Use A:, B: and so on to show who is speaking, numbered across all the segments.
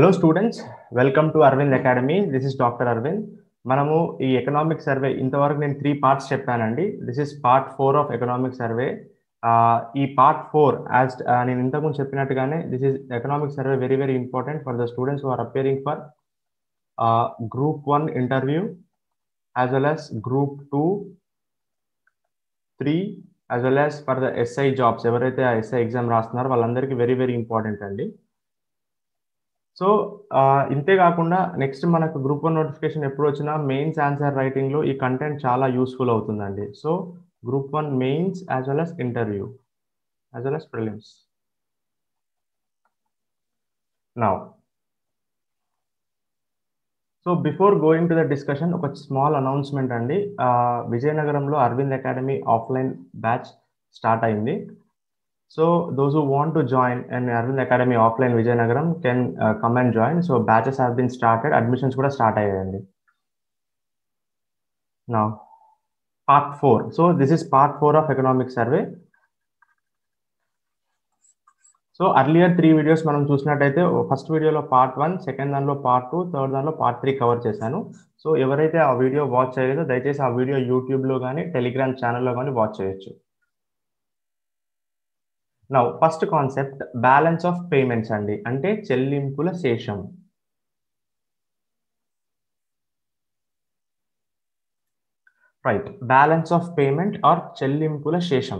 A: Hello students welcome to Aravind academy this is doctor Aravind మనము ఈ economic survey ఇంతవరకు నేను త్రీ పార్ట్స్ చెప్పానండి this is part four of economic survey ఈ part four as నేను ఇంతకుముందు చెప్పినట్టుగానే this is economic survey very very important for the students who are appearing for group one interview as well as group two three as well as for the SI jobs ఎవరైతే ఆ SI exam రాస్తున్నారో వాళ్ళందరికీ very very important అండి so ఇంతే కాకుండా next మనకు group one notification ఎప్పుడు వచ్చినా మెయిన్స్ ఆన్సర్ రైటింగ్ లో ఈ కంటెంట్ చాలా యూస్ఫుల్ అవుతుందండి so group one mains as well as interview as well as prelims now so before going to the discussion ఒక స్మాల్ అనౌన్స్మెంట్ అండి విజయనగరంలో Aravind academy offline batch start అయింది so those who want to join and Aravind academy offline Vizianagaram can come and join so batches have been started admissions కూడా start అయ్యాయండి నా part four so this is part four of economic survey so earlier three videos మనం చూసినట్టయితే first వీడియోలో part one second దానిలో part two third దానిలో part three cover చేశాను so ఎవరైతే ఆ వీడియో వాచ్ చేయలేదో దయచేసి ఆ వీడియో యూట్యూబ్లో కానీ టెలిగ్రామ్ ఛానల్లో కానీ వాచ్ చేయొచ్చు now first concept balance of payments అండి అంటే చెల్లింపుల శేషం right balance of payment or చెల్లింపుల శేషం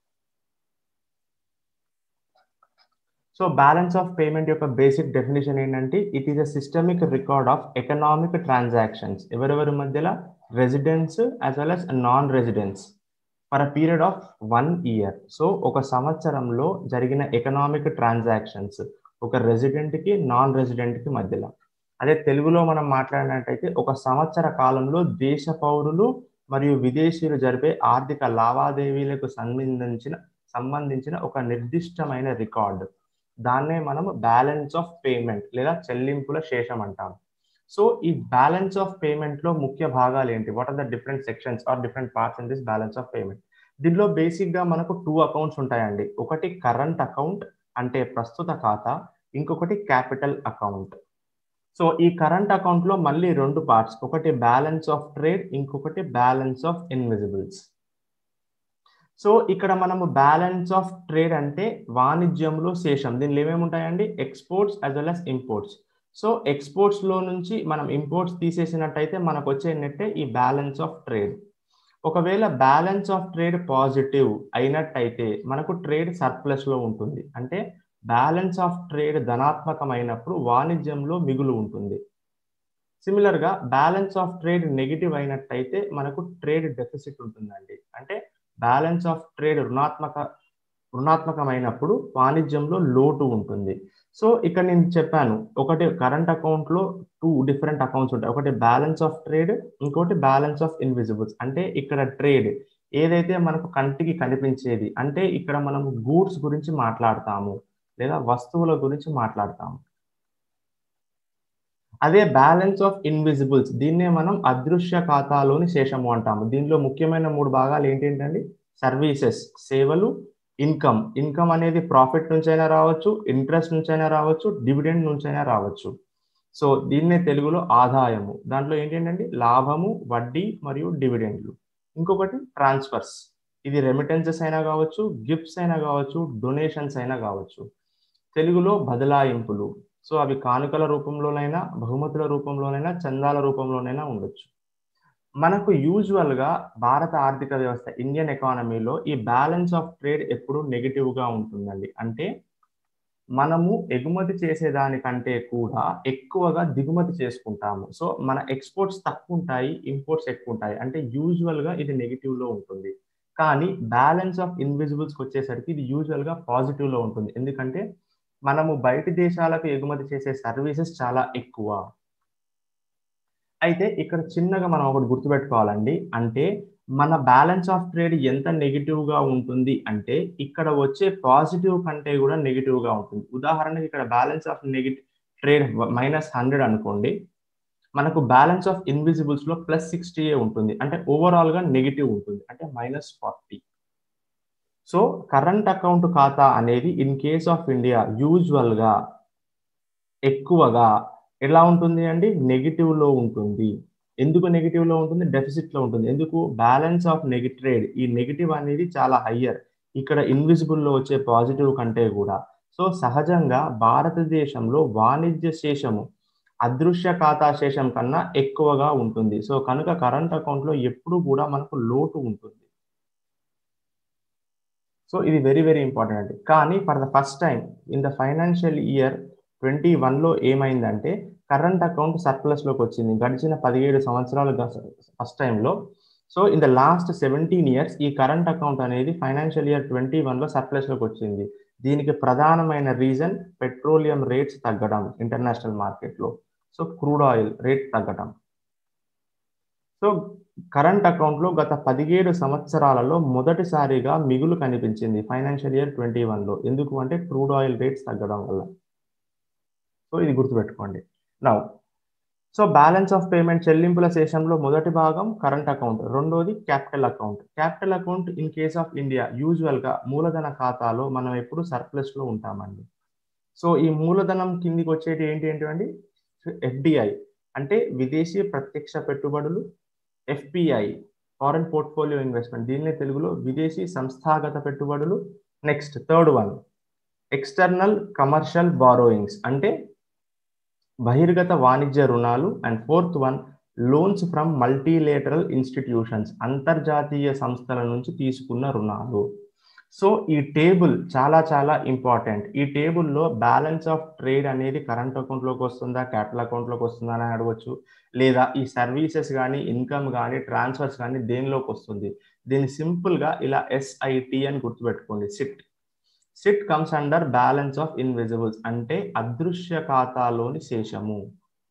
A: సో బ్యాలెన్స్ ఆఫ్ పేమెంట్ యొక్క బేసిక్ డెఫినేషన్ ఏంటంటే it is a systemic record of economic transactions ఎవరెవరి మధ్యలో residence as well as non residence for a period of one year so ఒక సంవత్సరంలో జరిగిన economic transactions ఒక రెసిడెంట్కి నాన్ రెసిడెంట్కి మధ్యలో అదే తెలుగులో మనం మాట్లాడినట్టయితే ఒక సంవత్సర కాలంలో దేశ పౌరులు మరియు విదేశీయులు జరిపే ఆర్థిక లావాదేవీలకు సంబంధించిన సంబంధించిన ఒక నిర్దిష్టమైన రికార్డు దాన్నే మనం బ్యాలెన్స్ ఆఫ్ పేమెంట్ లేదా చెల్లింపుల శేషం అంటాం సో ఈ బ్యాలెన్స్ ఆఫ్ పేమెంట్ లో ముఖ్య భాగాలు ఏంటి what are the different sections are different parts in this balance of payment దీనిలో బేసిక్ గా మనకు టూ అకౌంట్స్ ఉంటాయండి ఒకటి కరెంట్ అకౌంట్ అంటే ప్రస్తుత ఖాతా ఇంకొకటి క్యాపిటల్ అకౌంట్ సో ఈ కరెంట్ అకౌంట్ లో మళ్ళీ రెండు పార్ట్స్ ఒకటి బ్యాలెన్స్ ఆఫ్ ట్రేడ్ ఇంకొకటి బ్యాలెన్స్ ఆఫ్ ఇన్విజిబుల్స్ సో ఇక్కడ మనము బ్యాలెన్స్ ఆఫ్ ట్రేడ్ అంటే వాణిజ్యంలో శేషం దీనిలో ఏమేమి ఉంటాయండి exports as well as imports so exports లో నుంచి మనం ఇంపోర్ట్స్ తీసేసినట్టయితే మనకు వచ్చే నెట్టే ఈ బ్యాలెన్స్ ఆఫ్ ట్రేడ్ ఒకవేళ బ్యాలెన్స్ ఆఫ్ ట్రేడ్ పాజిటివ్ అయినట్టయితే మనకు ట్రేడ్ సర్ప్లస్ లో ఉంటుంది అంటే బ్యాలెన్స్ ఆఫ్ ట్రేడ్ ధనాత్మకమైనప్పుడు వాణిజ్యంలో మిగులు ఉంటుంది సిమిలర్ గా బ్యాలెన్స్ ఆఫ్ ట్రేడ్ నెగిటివ్ అయినట్టయితే మనకు ట్రేడ్ డెఫిసిట్ ఉంటుందండి అంటే బ్యాలెన్స్ ఆఫ్ ట్రేడ్ రుణాత్మక రుణాత్మకమైనప్పుడు వాణిజ్యంలో లోటు ఉంటుంది సో ఇక్కడ నేను చెప్పాను ఒకటి కరెంట్ అకౌంట్ లో టూ డిఫరెంట్ అకౌంట్స్ ఉంటాయి ఒకటి బ్యాలెన్స్ ఆఫ్ ట్రేడ్ ఇంకోటి బ్యాలెన్స్ ఆఫ్ ఇన్విజిబుల్స్ అంటే ఇక్కడ ట్రేడ్ ఏదైతే మనకు కంటికి కనిపించేది అంటే ఇక్కడ మనం గూడ్స్ గురించి మాట్లాడతాము లేదా వస్తువుల గురించి మాట్లాడతాము అదే బ్యాలెన్స్ ఆఫ్ ఇన్విజిబుల్స్ దీన్నే మనం అదృశ్య ఖాతాలోని శేషము అంటాము దీనిలో ముఖ్యమైన మూడు భాగాలు ఏంటంటే సర్వీసెస్ సేవలు ఇన్కమ్ ఇన్కమ్ అనేది ప్రాఫిట్ నుంచైనా రావచ్చు ఇంట్రెస్ట్ నుంచైనా రావచ్చు డివిడెండ్ నుంచైనా రావచ్చు సో దీన్నే తెలుగులో ఆదాయము దాంట్లో ఏంటంటే లాభము వడ్డీ మరియు డివిడెండ్లు ఇంకొకటి ట్రాన్స్ఫర్స్ ఇది రెమిటెన్సెస్ అయినా కావచ్చు గిఫ్ట్స్ అయినా కావచ్చు డొనేషన్స్ అయినా కావచ్చు తెలుగులో బదలాయింపులు సో అవి కానుకల రూపంలోనైనా బహుమతుల రూపంలోనైనా చందాల రూపంలోనైనా ఉండొచ్చు మనకు యూజువల్ గా భారత ఆర్థిక వ్యవస్థ ఇండియన్ ఎకానమీలో ఈ బ్యాలెన్స్ ఆఫ్ ట్రేడ్ ఎప్పుడు నెగిటివ్ గా ఉంటుందండి అంటే మనము ఎగుమతి చేసేదానికంటే కూడా ఎక్కువగా దిగుమతి చేసుకుంటాము సో మన ఎక్స్పోర్ట్స్ తక్కువ ఉంటాయి ఇంపోర్ట్స్ ఎక్కువ ఉంటాయి అంటే యూజువల్ గా ఇది నెగిటివ్ లో ఉంటుంది కానీ బ్యాలెన్స్ ఆఫ్ ఇన్విజిబుల్స్కి వచ్చేసరికి ఇది యూజువల్ గా పాజిటివ్ లో ఉంటుంది ఎందుకంటే మనము బయటి దేశాలకు ఎగుమతి చేసే సర్వీసెస్ చాలా ఎక్కువ అయితే ఇక్కడ చిన్నగా మనం ఒకటి గుర్తుపెట్టుకోవాలండి అంటే మన బ్యాలెన్స్ ఆఫ్ ట్రేడ్ ఎంత నెగిటివ్ గా ఉంటుంది అంటే ఇక్కడ వచ్చే పాజిటివ్ కంటే కూడా నెగిటివ్ గా ఉంటుంది ఉదాహరణకి ఇక్కడ balance of negative trade minus hundred అనుకోండి మనకు బ్యాలెన్స్ ఆఫ్ ఇన్విజిబుల్స్ లో ప్లస్ సిక్స్టీ ఉంటుంది అంటే ఓవరాల్ గా నెగిటివ్ ఉంటుంది అంటే minus forty so current account ఖాతా అనేది in case of India usual గా ఎక్కువగా ఎలా ఉంటుంది అండి నెగిటివ్ లో ఉంటుంది ఎందుకు నెగిటివ్ లో ఉంటుంది డెఫిసిట్ లో ఉంటుంది ఎందుకు బ్యాలెన్స్ ఆఫ్ నెగిటివ్ ట్రేడ్ ఈ నెగిటివ్ అనేది చాలా హయ్యర్ ఇక్కడ ఇన్విజిబుల్ లో వచ్చే పాజిటివ్ కంటే కూడా సో సహజంగా భారతదేశంలో వాణిజ్య శేషము అదృశ్య ఖాతా శేషం కన్నా ఎక్కువగా ఉంటుంది సో కనుక కరెంట్ అకౌంట్ లో ఎప్పుడు కూడా మనకు లోటు ఉంటుంది సో ఇది వెరీ వెరీ ఇంపార్టెంట్ అండి కానీ for the first time in the financial year twenty వన్లో ఏమైందంటే కరెంట్ అకౌంట్ సర్ప్లస్లోకి వచ్చింది గడిచిన పదిహేడు సంవత్సరాలు ఫస్ట్ టైంలో so in the last seventeen years ఈ కరెంట్ అకౌంట్ అనేది ఫైనాన్షియల్ ఇయర్ ట్వంటీ వన్లో సర్ప్లస్లోకి వచ్చింది దీనికి ప్రధానమైన రీజన్ పెట్రోలియం రేట్స్ తగ్గడం ఇంటర్నేషనల్ మార్కెట్లో సో క్రూడ్ ఆయిల్ రేట్ తగ్గడం సో కరెంట్ అకౌంట్లో గత పదిహేడు సంవత్సరాలలో మొదటిసారిగా మిగులు కనిపించింది ఫైనాన్షియల్ ఇయర్ ట్వంటీ వన్లో ఎందుకు అంటే క్రూడ్ ఆయిల్ రేట్స్ తగ్గడం వల్ల సో ఇది గుర్తుపెట్టుకోండి now so balance of payment చెల్లింపుల శేషంలో మొదటి భాగం కరెంట్ అకౌంట్ రెండోది capital account capital account in case of India యూజువల్గా మూలధన ఖాతాలో మనం ఎప్పుడు సర్ప్లస్లో ఉంటామండి సో ఈ మూలధనం కిందికి వచ్చేటి ఏంటి ఏంటండి ఎఫ్డిఐ అంటే విదేశీ ప్రత్యక్ష పెట్టుబడులు ఎఫ్పిఐ ఫారెన్ పోర్ట్ఫోలియో ఇన్వెస్ట్మెంట్ దీనిని తెలుగులో విదేశీ సంస్థాగత పెట్టుబడులు next third one external commercial borrowings అంటే బహిర్గత వాణిజ్య రుణాలు and fourth one loans from multilateral institutions అంతర్జాతీయ సంస్థల నుంచి తీసుకున్న రుణాలు సో ఈ టేబుల్ చాలా చాలా ఇంపార్టెంట్ ఈ టేబుల్లో బ్యాలెన్స్ ఆఫ్ ట్రేడ్ అనేది కరెంట్ అకౌంట్లోకి వస్తుందా క్యాపిటల్ అకౌంట్లోకి వస్తుందా అని అడగవచ్చు లేదా ఈ సర్వీసెస్ కానీ ఇన్కమ్ కానీ ట్రాన్స్ఫర్స్ కానీ దేనిలోకి వస్తుంది దీన్ని సింపుల్గా ఇలా ఎస్ఐటి అని గుర్తుపెట్టుకోండి SIT SIT comes under balance of invisibles అంటే అదృశ్య ఖాతాలోని శేషము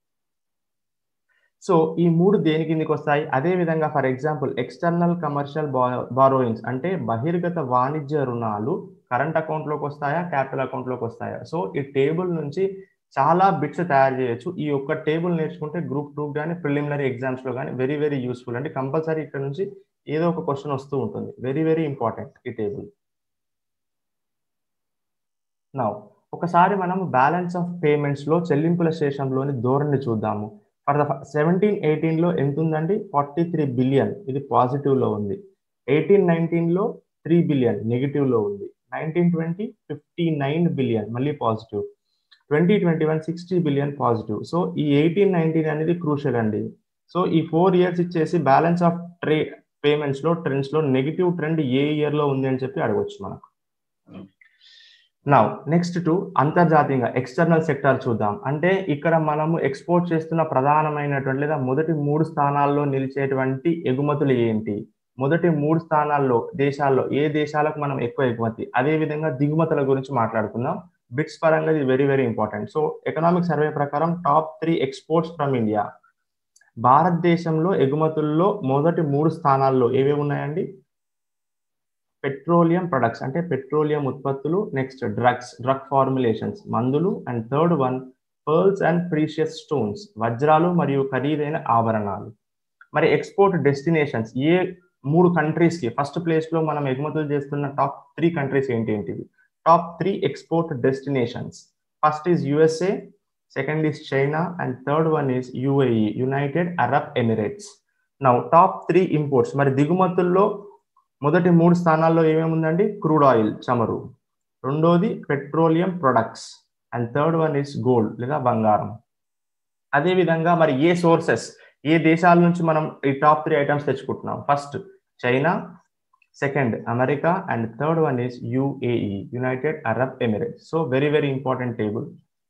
A: సో ఈ మూడు దేని కిందికి వస్తాయి అదే విధంగా for example external commercial borrowings అంటే బహిర్గత వాణిజ్య రుణాలు కరెంట్ అకౌంట్లోకి వస్తాయా క్యాపిటల్ అకౌంట్లోకి వస్తాయా సో ఈ టేబుల్ నుంచి చాలా బిట్స్ తయారు చేయొచ్చు ఈ ఒక్క టేబుల్ నేర్చుకుంటే గ్రూప్ టూ కానీ ప్రిలిమినరీ ఎగ్జామ్స్లో కానీ వెరీ వెరీ యూస్ఫుల్ అంటే కంపల్సరీ ఇక్కడ నుంచి ఏదో ఒక క్వశ్చన్ వస్తూ ఉంటుంది వెరీ వెరీ ఇంపార్టెంట్ ఈ టేబుల్ నౌ ఒకసారి మనం బ్యాలెన్స్ ఆఫ్ పేమెంట్స్లో చెల్లింపుల శేషంలోని ధోరణి చూద్దాము ఫర్ ద సెవెంటీన్ ఎయిటీన్లో ఎంత ఉందండి ఫార్టీ త్రీ బిలియన్ ఇది పాజిటివ్లో ఉంది ఎయిటీన్ నైన్టీన్లో త్రీ బిలియన్ నెగిటివ్లో ఉంది nineteen twenty fifty nine billion మళ్ళీ positive twenty twenty one sixty billion positive so ఈ ఎయిటీన్ నైన్టీన్ అనేది క్రూషల్ అండి సో ఈ ఫోర్ ఇయర్స్ ఇచ్చేసి బ్యాలెన్స్ ఆఫ్ ట్రే పేమెంట్స్లో ట్రెండ్స్లో నెగిటివ్ ట్రెండ్ ఏ ఇయర్లో ఉంది అని చెప్పి అడగవచ్చు మనకు నౌ నెక్స్ట్ టు అంతర్జాతీయంగా ఎక్స్టర్నల్ సెక్టర్ చూద్దాం అంటే ఇక్కడ మనము ఎక్స్పోర్ట్ చేస్తున్న ప్రధానమైనటువంటి లేదా మొదటి మూడు స్థానాల్లో నిలిచేటువంటి ఎగుమతులు ఏంటి మొదటి మూడు స్థానాల్లో దేశాల్లో ఏ దేశాలకు మనం ఎక్కువ ఎగుమతి అదే విధంగా దిగుమతుల గురించి మాట్లాడుకుందాం బిట్స్ పరంగా ఇది very very important so economic survey ప్రకారం top three exports from India భారతదేశంలో ఎగుమతుల్లో మొదటి మూడు స్థానాల్లో ఏవేవి ఉన్నాయండి పెట్రోలియం ప్రొడక్ట్స్ అంటే పెట్రోలియం ఉత్పత్తులు నెక్స్ట్ డ్రగ్స్ డ్రగ్ ఫార్ములేషన్స్ మందులు and third one pearls and precious stones వజ్రాలు మరియు ఖరీదైన ఆభరణాలు మరి ఎక్స్పోర్ట్ డెస్టినేషన్స్ ఏ మూడు కంట్రీస్కి ఫస్ట్ ప్లేస్లో మనం ఎగుమతులు చేస్తున్న టాప్ త్రీ కంట్రీస్ ఏంటి ఏంటివి top three export destinations first is USA second is China and third one is UAE United Arab Emirates now top three imports మరి దిగుమతుల్లో మొదటి మూడు స్థానాల్లో ఏమేమి ఉందండి క్రూడ్ ఆయిల్ చమురు రెండోది petroleum products and third one is gold లేదా బంగారం అదేవిధంగా మరి ఏ సోర్సెస్ ఏ దేశాల నుంచి మనం ఈ టాప్ త్రీ ఐటమ్స్ తెచ్చుకుంటున్నాం first China second America and third one is UAE United Arab Emirates so very very important table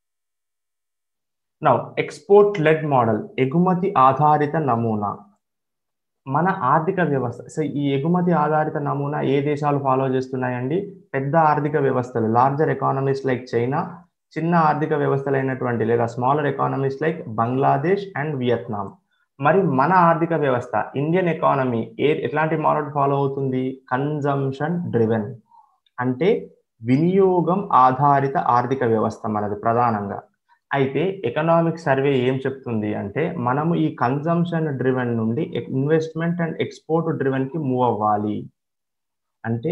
A: now export led model ఎగుమతి ఆధారిత నమూనా మన ఆర్థిక వ్యవస్థ సో ఈ ఎగుమతి ఆధారిత నమూనా ఏ దేశాలు ఫాలో చేస్తున్నాయండి పెద్ద ఆర్థిక వ్యవస్థలు లార్జర్ ఎకానమీస్ లైక్ చైనా చిన్న ఆర్థిక వ్యవస్థలైనటువంటి లేదా smaller economies like Bangladesh and Vietnam మరి మన ఆర్థిక వ్యవస్థ ఇండియన్ ఎకానమీ ఏ ఎట్లాంటి మోడల్ ఫాలో అవుతుంది కన్జంప్షన్ డ్రివెన్ అంటే వినియోగం ఆధారిత ఆర్థిక వ్యవస్థ మనది ప్రధానంగా అయితే ఎకనామిక్ సర్వే ఏం చెప్తుంది అంటే మనము ఈ కన్జంప్షన్ డ్రివెన్ నుండి ఇన్వెస్ట్మెంట్ అండ్ ఎక్స్పోర్ట్ డ్రివెన్ కి మూవ్ అవ్వాలి అంటే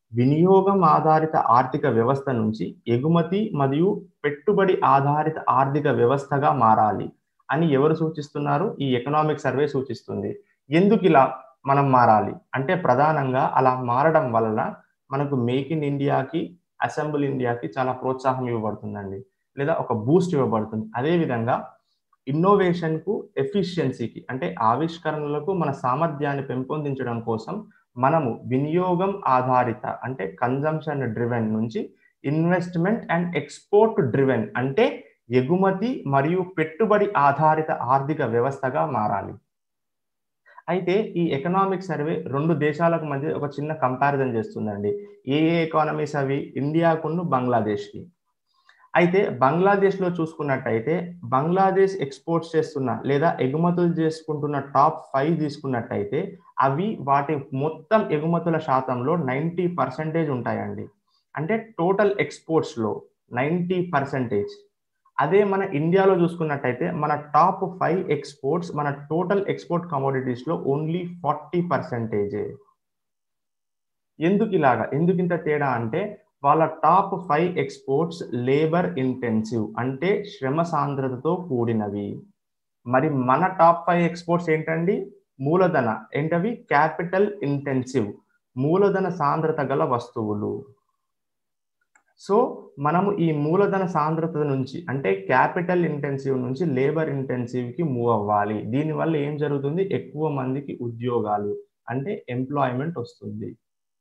A: వినియోగం ఆధారిత ఆర్థిక వ్యవస్థ నుంచి ఎగుమతి మరియు పెట్టుబడి ఆధారిత ఆర్థిక వ్యవస్థగా మారాలి అని ఎవరు సూచిస్తున్నారు ఈ ఎకనామిక్ సర్వే సూచిస్తుంది ఎందుకు ఇలా మనం మారాలి అంటే ప్రధానంగా అలా మారడం వలన మనకు మేక్ ఇన్ ఇండియాకి అసెంబుల్ ఇండియాకి చాలా ప్రోత్సాహం ఇవ్వబడుతుందండి లేదా ఒక బూస్ట్ ఇవ్వబడుతుంది అదేవిధంగా ఇన్నోవేషన్కు ఎఫిషియన్సీకి అంటే ఆవిష్కరణలకు మన సామర్థ్యాన్ని పెంపొందించడం కోసం మనము వినియోగం ఆధారిత అంటే కన్జంప్షన్ డ్రివెన్ నుంచి ఇన్వెస్ట్మెంట్ అండ్ ఎక్స్పోర్ట్ డ్రివెన్ అంటే ఎగుమతి మరియు పెట్టుబడి ఆధారిత ఆర్థిక వ్యవస్థగా మారాలి అయితే ఈ ఎకనామిక్ సర్వే రెండు దేశాలకు మధ్య ఒక చిన్న కంపారిజన్ చేస్తుందండి ఏ ఏ ఎకానమీస్ అవి ఇండియాకును బంగ్లాదేశ్కి అయితే బంగ్లాదేశ్లో చూసుకున్నట్టయితే బంగ్లాదేశ్ ఎక్స్పోర్ట్స్ చేస్తున్న లేదా ఎగుమతులు చేసుకుంటున్న టాప్ ఫైవ్ తీసుకున్నట్టయితే అవి వాటి మొత్తం ఎగుమతుల శాతంలో నైంటీ పర్సెంటేజ్ ఉంటాయండి అంటే టోటల్ ఎక్స్పోర్ట్స్లో నైంటీ పర్సెంటేజ్ అదే మన ఇండియాలో చూసుకున్నట్టయితే మన టాప్ ఫైవ్ ఎక్స్పోర్ట్స్ మన టోటల్ ఎక్స్పోర్ట్ కమోడిటీస్లో ఓన్లీ ఫార్టీ పర్సెంటేజే ఎందుకు ఇలాగా ఎందుకు ఇంత తేడా అంటే వాళ్ళ top five exports labour intensive అంటే శ్రమ సాంద్రతతో కూడినవి మరి మన టాప్ ఫైవ్ ఎక్స్పోర్ట్స్ ఏంటండి మూలధన ఏంటవి క్యాపిటల్ ఇంటెన్సివ్ మూలధన సాంద్రత గల వస్తువులు సో మనము ఈ మూలధన సాంద్రత నుంచి అంటే క్యాపిటల్ ఇంటెన్సివ్ నుంచి లేబర్ ఇంటెన్సివ్కి మూవ్ అవ్వాలి దీనివల్ల ఏం జరుగుతుంది ఎక్కువ మందికి ఉద్యోగాలు అంటే ఎంప్లాయ్మెంట్ వస్తుంది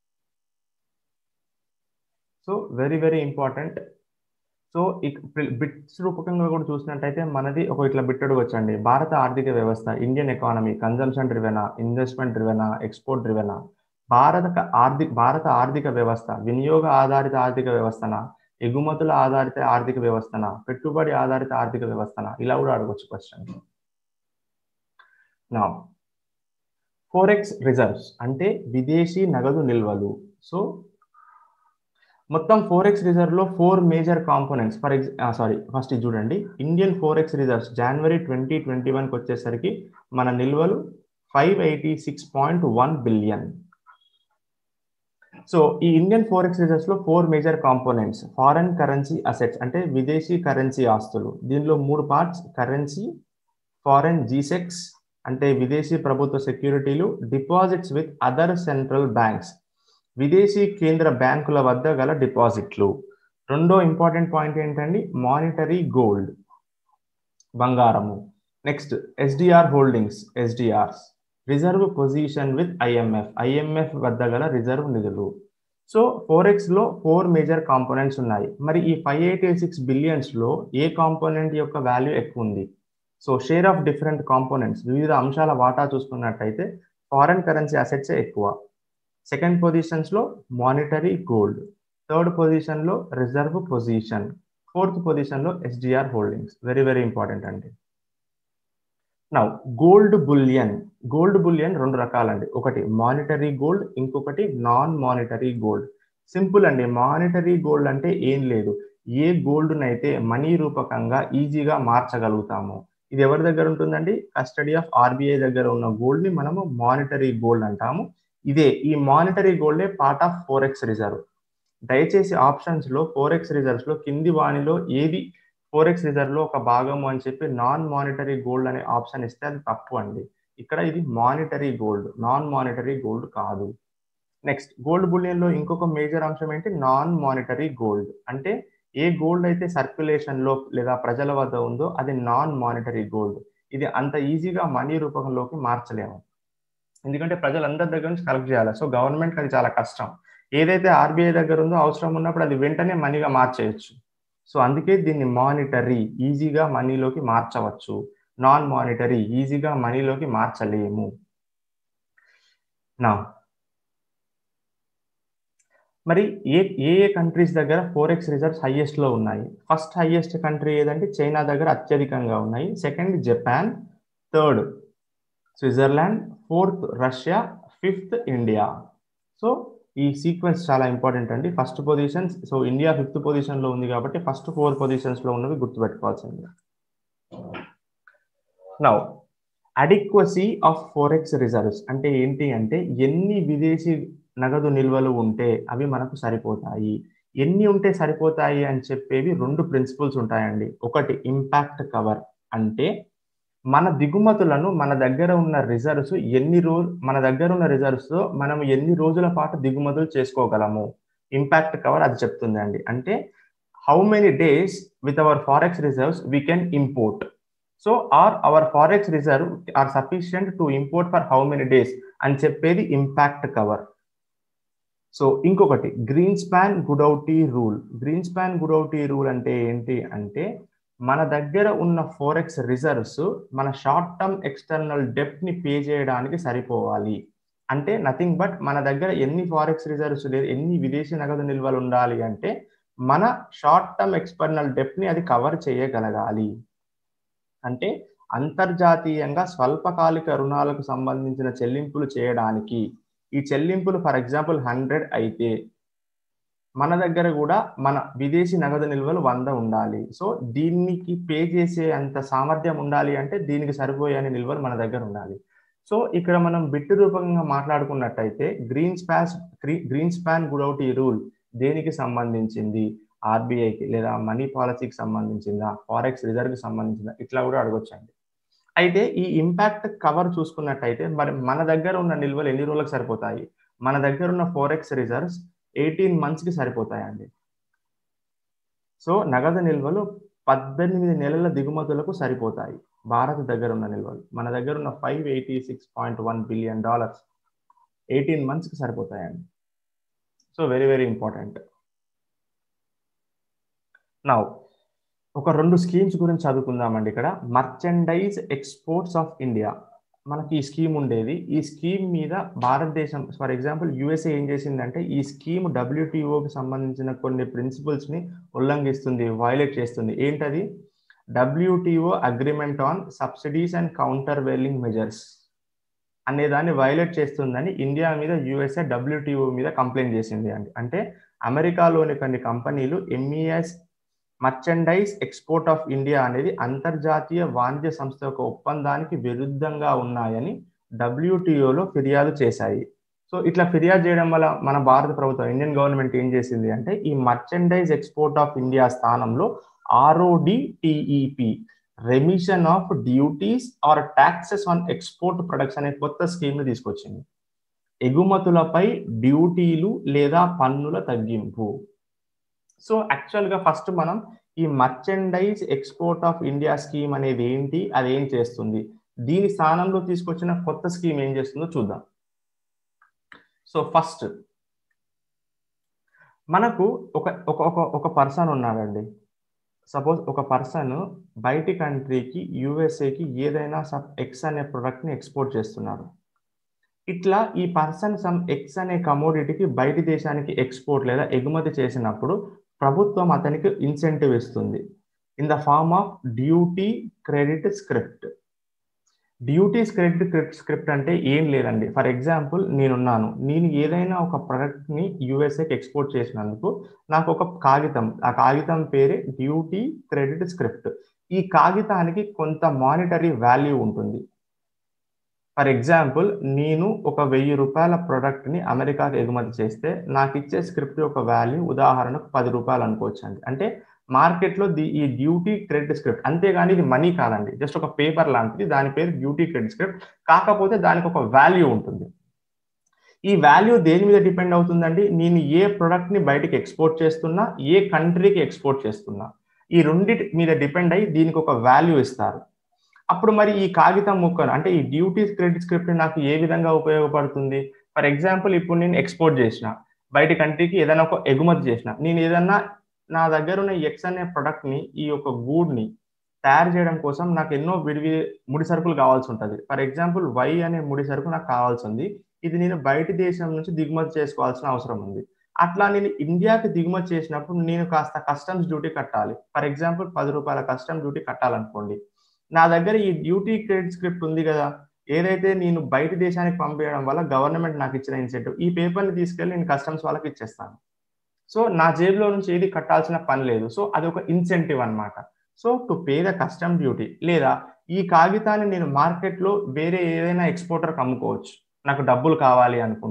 A: so very very important so bits రూపకంగా కూడా చూసినట్టయితే మనది ఒక ఇట్లా బిట్టడు వచ్చండి భారత ఆర్థిక వ్యవస్థ ఇండియన్ ఎకానమీ కన్జంప్షన్ డ్రివెనా ఇన్వెస్ట్మెంట్ డ్రివెనా ఎక్స్పోర్ట్ డ్రివెనా భారత ఆర్థిక భారత ఆర్థిక వ్యవస్థ వినియోగ ఆధారిత ఆర్థిక వ్యవస్థన ఎగుమతుల ఆధారిత ఆర్థిక వ్యవస్థన పెట్టుబడి ఆధారిత ఆర్థిక వ్యవస్థన ఇలా కూడా అడగొచ్చు క్వశ్చన్ నా ఫోరెక్స్ రిజర్వ్స్ అంటే విదేశీ నగదు నిల్వలు సో మొత్తం ఫోరెక్స్ రిజర్వ్ లో ఫోర్ మేజర్ కాంపోనెంట్స్ ఫర్ ఎగ్జా సారీ ఫస్ట్ ఇది చూడండి ఇండియన్ ఫోరెక్స్ రిజర్వ్స్ జనవరి ట్వంటీ ట్వంటీ వన్కి వచ్చేసరికి మన నిల్వలు five eighty six point one billion so ఈ ఇండియన్ ఫోరెక్స్ రిజర్వ్స్ లో four major components foreign currency assets అంటే విదేశీ కరెన్సీ ఆస్తులు దీనిలో మూడు పార్ట్స్ కరెన్సీ ఫారెన్ జీసెక్స్ అంటే విదేశీ ప్రభుత్వ సెక్యూరిటీలు deposits with other central banks విదేశీ కేంద్ర బ్యాంకుల వద్ద గల డిపాజిట్లు రెండో ఇంపార్టెంట్ పాయింట్ ఏంటండి మానిటరీ గోల్డ్ బంగారము next SDR holdings SDRs reserve position with IMF IMF వద్ద గల రిజర్వ్ నిధులు సో ఫోరెక్స్ లో ఫోర్ మేజర్ కాంపోనెంట్స్ ఉన్నాయి మరి ఈ ఫైవ్ ఎయిటీ సిక్స్ బిలియన్స్ లో ఏ కాంపోనెంట్ యొక్క వాల్యూ ఎక్కువ ఉంది so share of different components వివిధ అంశాల వాటా చూసుకున్నట్టయితే ఫారెన్ కరెన్సీ అసెట్సే ఎక్కువ సెకండ్ పొజిషన్స్ లో మానిటరీ గోల్డ్ థర్డ్ పొజిషన్ లో రిజర్వ్ పొజిషన్ ఫోర్త్ పొజిషన్ లో SDR holdings very very important అండి now gold bullion gold bullion రెండు రకాలండి ఒకటి మానిటరీ గోల్డ్ ఇంకొకటి నాన్ మానిటరీ గోల్డ్ సింపుల్ అండి మానిటరీ గోల్డ్ అంటే ఏం లేదు ఏ గోల్డ్నైతే మనీ రూపకంగా ఈజీగా మార్చగలుగుతాము ఇది ఎవరి దగ్గర ఉంటుందండి కస్టడీ ఆఫ్ ఆర్బీఐ దగ్గర ఉన్న గోల్డ్ ని మనము మానిటరీ గోల్డ్ అంటాము ఇదే ఈ మానిటరీ గోల్డే పార్ట్ ఆఫ్ ఫోరెక్స్ రిజర్వ్ దయచేసి ఆప్షన్స్ లో ఫోరెక్స్ రిజర్వ్స్ లో కింది వాణిలో ఏది ఫోరెక్స్ రిజర్వ్ లో ఒక భాగము అని చెప్పి నాన్ మానిటరీ గోల్డ్ అనే ఆప్షన్ ఇస్తే అది తప్పు అండి ఇక్కడ ఇది monetary gold non monetary gold కాదు నెక్స్ట్ గోల్డ్ బులియన్ లో ఇంకొక మేజర్ అంశం ఏంటి నాన్ మానిటరీ గోల్డ్ అంటే ఏ గోల్డ్ అయితే సర్క్యులేషన్ లో లేదా ప్రజల వద్ద ఉందో అది నాన్ మానిటరీ గోల్డ్ ఇది అంత ఈజీగా మనీ రూపంలోకి మార్చలేము ఎందుకంటే ప్రజలందరి దగ్గర నుంచి కలెక్ట్ చేయాలి సో గవర్నమెంట్ అది చాలా కష్టం ఏదైతే ఆర్బీఐ దగ్గర ఉందో అవసరం ఉన్నప్పుడు అది వెంటనే మనీగా మార్చేయచ్చు సో అందుకే దీన్ని మానిటరీ ఈజీగా మనీలోకి మార్చవచ్చు నాన్ మానిటరీ ఈజీగా మనీలోకి మార్చలేము నా మరి ఏ ఏ ఏ కంట్రీస్ దగ్గర ఫోరెక్స్ రిజర్వ్స్ హైయెస్ట్ లో ఉన్నాయి ఫస్ట్ హైయెస్ట్ కంట్రీ ఏదంటే చైనా దగ్గర అత్యధికంగా ఉన్నాయి second Japan third Switzerland fourth Russia fifth India so ఈ సీక్వెన్స్ చాలా ఇంపార్టెంట్ అండి first position so India fifth position లో ఉంది కాబట్టి ఫస్ట్ ఫోర్ పొజిషన్స్ లో ఉన్నవి గుర్తుపెట్టుకోవాల్సింది now adequacy of forex reserves అంటే ఏంటి అంటే ఎన్ని విదేశీ నగదు నిల్వలు ఉంటే అవి మనకు సరిపోతాయి ఎన్ని ఉంటే సరిపోతాయి అని చెప్పేవి రెండు ప్రిన్సిపల్స్ ఉంటాయండి ఒకటి ఇంపాక్ట్ కవర్ అంటే మన దిగుమతులను మన దగ్గర ఉన్న రిజర్వ్స్ ఎన్ని రోజు మన దగ్గర ఉన్న రిజర్వ్స్ మనం ఎన్ని రోజుల పాటు దిగుమతులు చేసుకోగలము ఇంపాక్ట్ కవర్ అది చెప్తుందండి అంటే how many days with our forex reserves we can import so are our forex reserve are sufficient to import for how many days అని చెప్పేది ఇంపాక్ట్ కవర్ సో ఇంకొకటి Greenspan Guidotti rule Greenspan Guidotti rule అంటే ఏంటి అంటే మన దగ్గర ఉన్న forex reserves మన షార్ట్ టర్మ్ ఎక్స్టర్నల్ డెప్ట్ ని పే చేయడానికి సరిపోవాలి అంటే నథింగ్ బట్ మన దగ్గర ఎన్ని ఫారెక్స్ రిజర్వ్స్ లేదు ఎన్ని విదేశీ నగదు నిల్వలు ఉండాలి అంటే మన షార్ట్ టర్మ్ ఎక్స్టర్నల్ డెప్ట్ ని అది కవర్ చేయగలగాలి అంటే అంతర్జాతీయంగా స్వల్పకాలిక రుణాలకు సంబంధించిన చెల్లింపులు చేయడానికి ఈ చెల్లింపులు ఫర్ ఎగ్జాంపుల్ హండ్రెడ్ అయితే మన దగ్గర కూడా మన విదేశీ నగదు నిల్వలు వంద ఉండాలి సో దీనికి పే చేసే అంత సామర్థ్యం ఉండాలి అంటే దీనికి సరిపోయే నిల్వలు మన దగ్గర ఉండాలి సో ఇక్కడ మనం బిట్టు రూపంగా మాట్లాడుకున్నట్టయితే Greenspan Greenspan Guidotti rule దేనికి సంబంధించింది ఆర్బీఐకి లేదా మనీ పాలసీకి సంబంధించిందా ఫారెక్స్ రిజర్వ్కి సంబంధించిందా ఇట్లా కూడా అడగొచ్చండి అయితే ఈ ఇంపాక్ట్ కవర్ చూసుకున్నట్టయితే మరి మన దగ్గర ఉన్న నిల్వలు ఎన్ని రోజులకు సరిపోతాయి మన దగ్గర ఉన్న ఫోరెక్స్ రిజర్వ్స్ ఎయిటీన్ మంత్స్కి సరిపోతాయండి సో నగదు నిల్వలు పద్దెనిమిది నెలల దిగుమతులకు సరిపోతాయి భారత్ దగ్గర ఉన్న నిల్వలు మన దగ్గర ఉన్న five eighty six point one billion dollars eighteen మంత్స్కి సరిపోతాయండి సో వెరీ వెరీ ఇంపార్టెంట్ నా ఒక రెండు స్కీమ్స్ గురించి చదువుకుందామండి ఇక్కడ మర్చెండైజ్ ఎక్స్పోర్ట్స్ ఆఫ్ ఇండియా మనకి ఈ స్కీమ్ ఉండేది ఈ స్కీమ్ మీద భారతదేశం ఫర్ ఎగ్జాంపుల్ యుఎస్ఏ ఏం చేసిందంటే ఈ స్కీమ్ డబ్ల్యూటీఓకి సంబంధించిన కొన్ని ప్రిన్సిపల్స్ని ఉల్లంఘిస్తుంది వైలేట్ చేస్తుంది ఏంటది WTO agreement on subsidies and countervailing measures అనే దాన్ని వైలేట్ చేస్తుందని ఇండియా మీద యుఎస్ఏ డబ్ల్యూటీఓ మీద కంప్లైంట్ చేసింది అండి అంటే అమెరికాలోని కొన్ని కంపెనీలు MES merchandise export of India అనేది అంతర్జాతీయ వాణిజ్య సంస్థ యొక్క ఒప్పందానికి విరుద్ధంగా ఉన్నాయని డబ్ల్యూటీఓలో ఫిర్యాదు చేశాయి సో ఇట్లా ఫిర్యాదు చేయడం వల్ల మన భారత ప్రభుత్వం ఇండియన్ గవర్నమెంట్ ఏం చేసింది అంటే ఈ మర్చెండైజ్ ఎక్స్పోర్ట్ ఆఫ్ ఇండియా స్థానంలో RODTEP remission of duties or taxes on export products అనే కొత్త స్కీమ్ని తీసుకొచ్చింది ఎగుమతులపై డ్యూటీలు లేదా పన్నుల తగ్గింపు సో యాక్చువల్గా ఫస్ట్ మనం ఈ merchandise export of India scheme అనేది ఏంటి అది ఏం చేస్తుంది దీని స్థానంలో తీసుకొచ్చిన కొత్త స్కీమ్ ఏం చేస్తుందో చూద్దాం సో ఫస్ట్ మనకు ఒక ఒక ఒక ఒక పర్సన్ ఉన్నాడండి సపోజ్ ఒక పర్సన్ బయటి కంట్రీకి యుఎస్ఏకి ఏదైనా సమ్ ఎక్స్ అనే ప్రొడక్ట్ని ఎక్స్పోర్ట్ చేస్తున్నారు ఇట్లా ఈ పర్సన్ సమ్ ఎక్స్ అనే కమోడిటీకి బయటి దేశానికి ఎక్స్పోర్ట్ లేదా ఎగుమతి చేసినప్పుడు ప్రభుత్వం అతనికి ఇన్సెంటివ్ ఇస్తుంది in the form of duty credit script duties credit script అంటే ఏం లేదండి ఫర్ ఎగ్జాంపుల్ నేనున్నాను నేను ఏదైనా ఒక ప్రొడక్ట్ని యూఎస్ఏకి ఎక్స్పోర్ట్ చేసినందుకు నాకు ఒక కాగితం ఆ కాగితం పేరే డ్యూటీ క్రెడిట్ స్క్రిప్ట్ ఈ కాగితానికి కొంత మానిటరీ వాల్యూ ఉంటుంది ఫర్ ఎగ్జాంపుల్ నేను ఒక వెయ్యి రూపాయల ప్రోడక్ట్ని అమెరికాకి ఎగుమతి చేస్తే నాకు ఇచ్చే స్క్రిప్ట్ యొక్క వాల్యూ ఉదాహరణకు పది రూపాయలు అనుకోవచ్చు అండి అంటే మార్కెట్లో ది ఈ డ్యూటీ క్రెడిట్ స్క్రిప్ట్ అంతేగాని ఇది మనీ కాదండి జస్ట్ ఒక పేపర్ లాంటిది దాని పేరు డ్యూటీ క్రెడిట్ స్క్రిప్ట్ కాకపోతే దానికి ఒక వాల్యూ ఉంటుంది ఈ వాల్యూ దేని మీద డిపెండ్ అవుతుందండి నేను ఏ ప్రొడక్ట్ని బయటికి ఎక్స్పోర్ట్ చేస్తున్నా ఏ కంట్రీకి ఎక్స్పోర్ట్ చేస్తున్నా ఈ రెండింటి మీద డిపెండ్ అయ్యి దీనికి ఒక వాల్యూ ఇస్తారు అప్పుడు మరి ఈ కాగితం ముక్కను అంటే ఈ డ్యూటీస్ క్రెడిట్ స్క్రిప్ట్ నాకు ఏ విధంగా ఉపయోగపడుతుంది ఫర్ ఎగ్జాంపుల్ ఇప్పుడు నేను ఎక్స్పోర్ట్ చేసిన బయట కంట్రీకి ఏదైనా ఒక ఎగుమతి చేసిన నేను ఏదన్నా నా దగ్గర ఉన్న ఎక్స్ అనే ప్రొడక్ట్ని ఈ యొక్క గూడ్ని తయారు చేయడం కోసం నాకు ఎన్నో విడివి ముడి సరుకులు కావాల్సి ఉంటుంది ఫర్ ఎగ్జాంపుల్ వై అనే ముడి సరుకు నాకు కావాల్సి ఉంది ఇది నేను బయట దేశం నుంచి దిగుమతి చేసుకోవాల్సిన అవసరం ఉంది అట్లా నేను ఇండియాకి దిగుమతి చేసినప్పుడు నేను కాస్త కస్టమ్స్ డ్యూటీ కట్టాలి ఫర్ ఎగ్జాంపుల్ పది రూపాయల కస్టమ్ డ్యూటీ కట్టాలనుకోండి నా దగ్గర ఈ డ్యూటీ క్రెడిట్ స్క్రిప్ట్ ఉంది కదా ఏదైతే నేను బయట దేశానికి పంపించడం వల్ల గవర్నమెంట్ నాకు ఇచ్చిన ఇన్సెంటివ్ ఈ పేపర్ని తీసుకెళ్ళి నేను కస్టమ్స్ వాళ్ళకి ఇచ్చేస్తాను సో నా జేబులో నుంచి ఏది కట్టాల్సిన పని లేదు సో అది ఒక ఇన్సెంటివ్ అనమాట so to pay the custom duty లేదా ఈ కాగితాన్ని నేను మార్కెట్లో వేరే ఏదైనా ఎక్స్పోర్టర్కి అమ్ముకోవచ్చు నాకు డబ్బులు కావాలి అనుకుంటే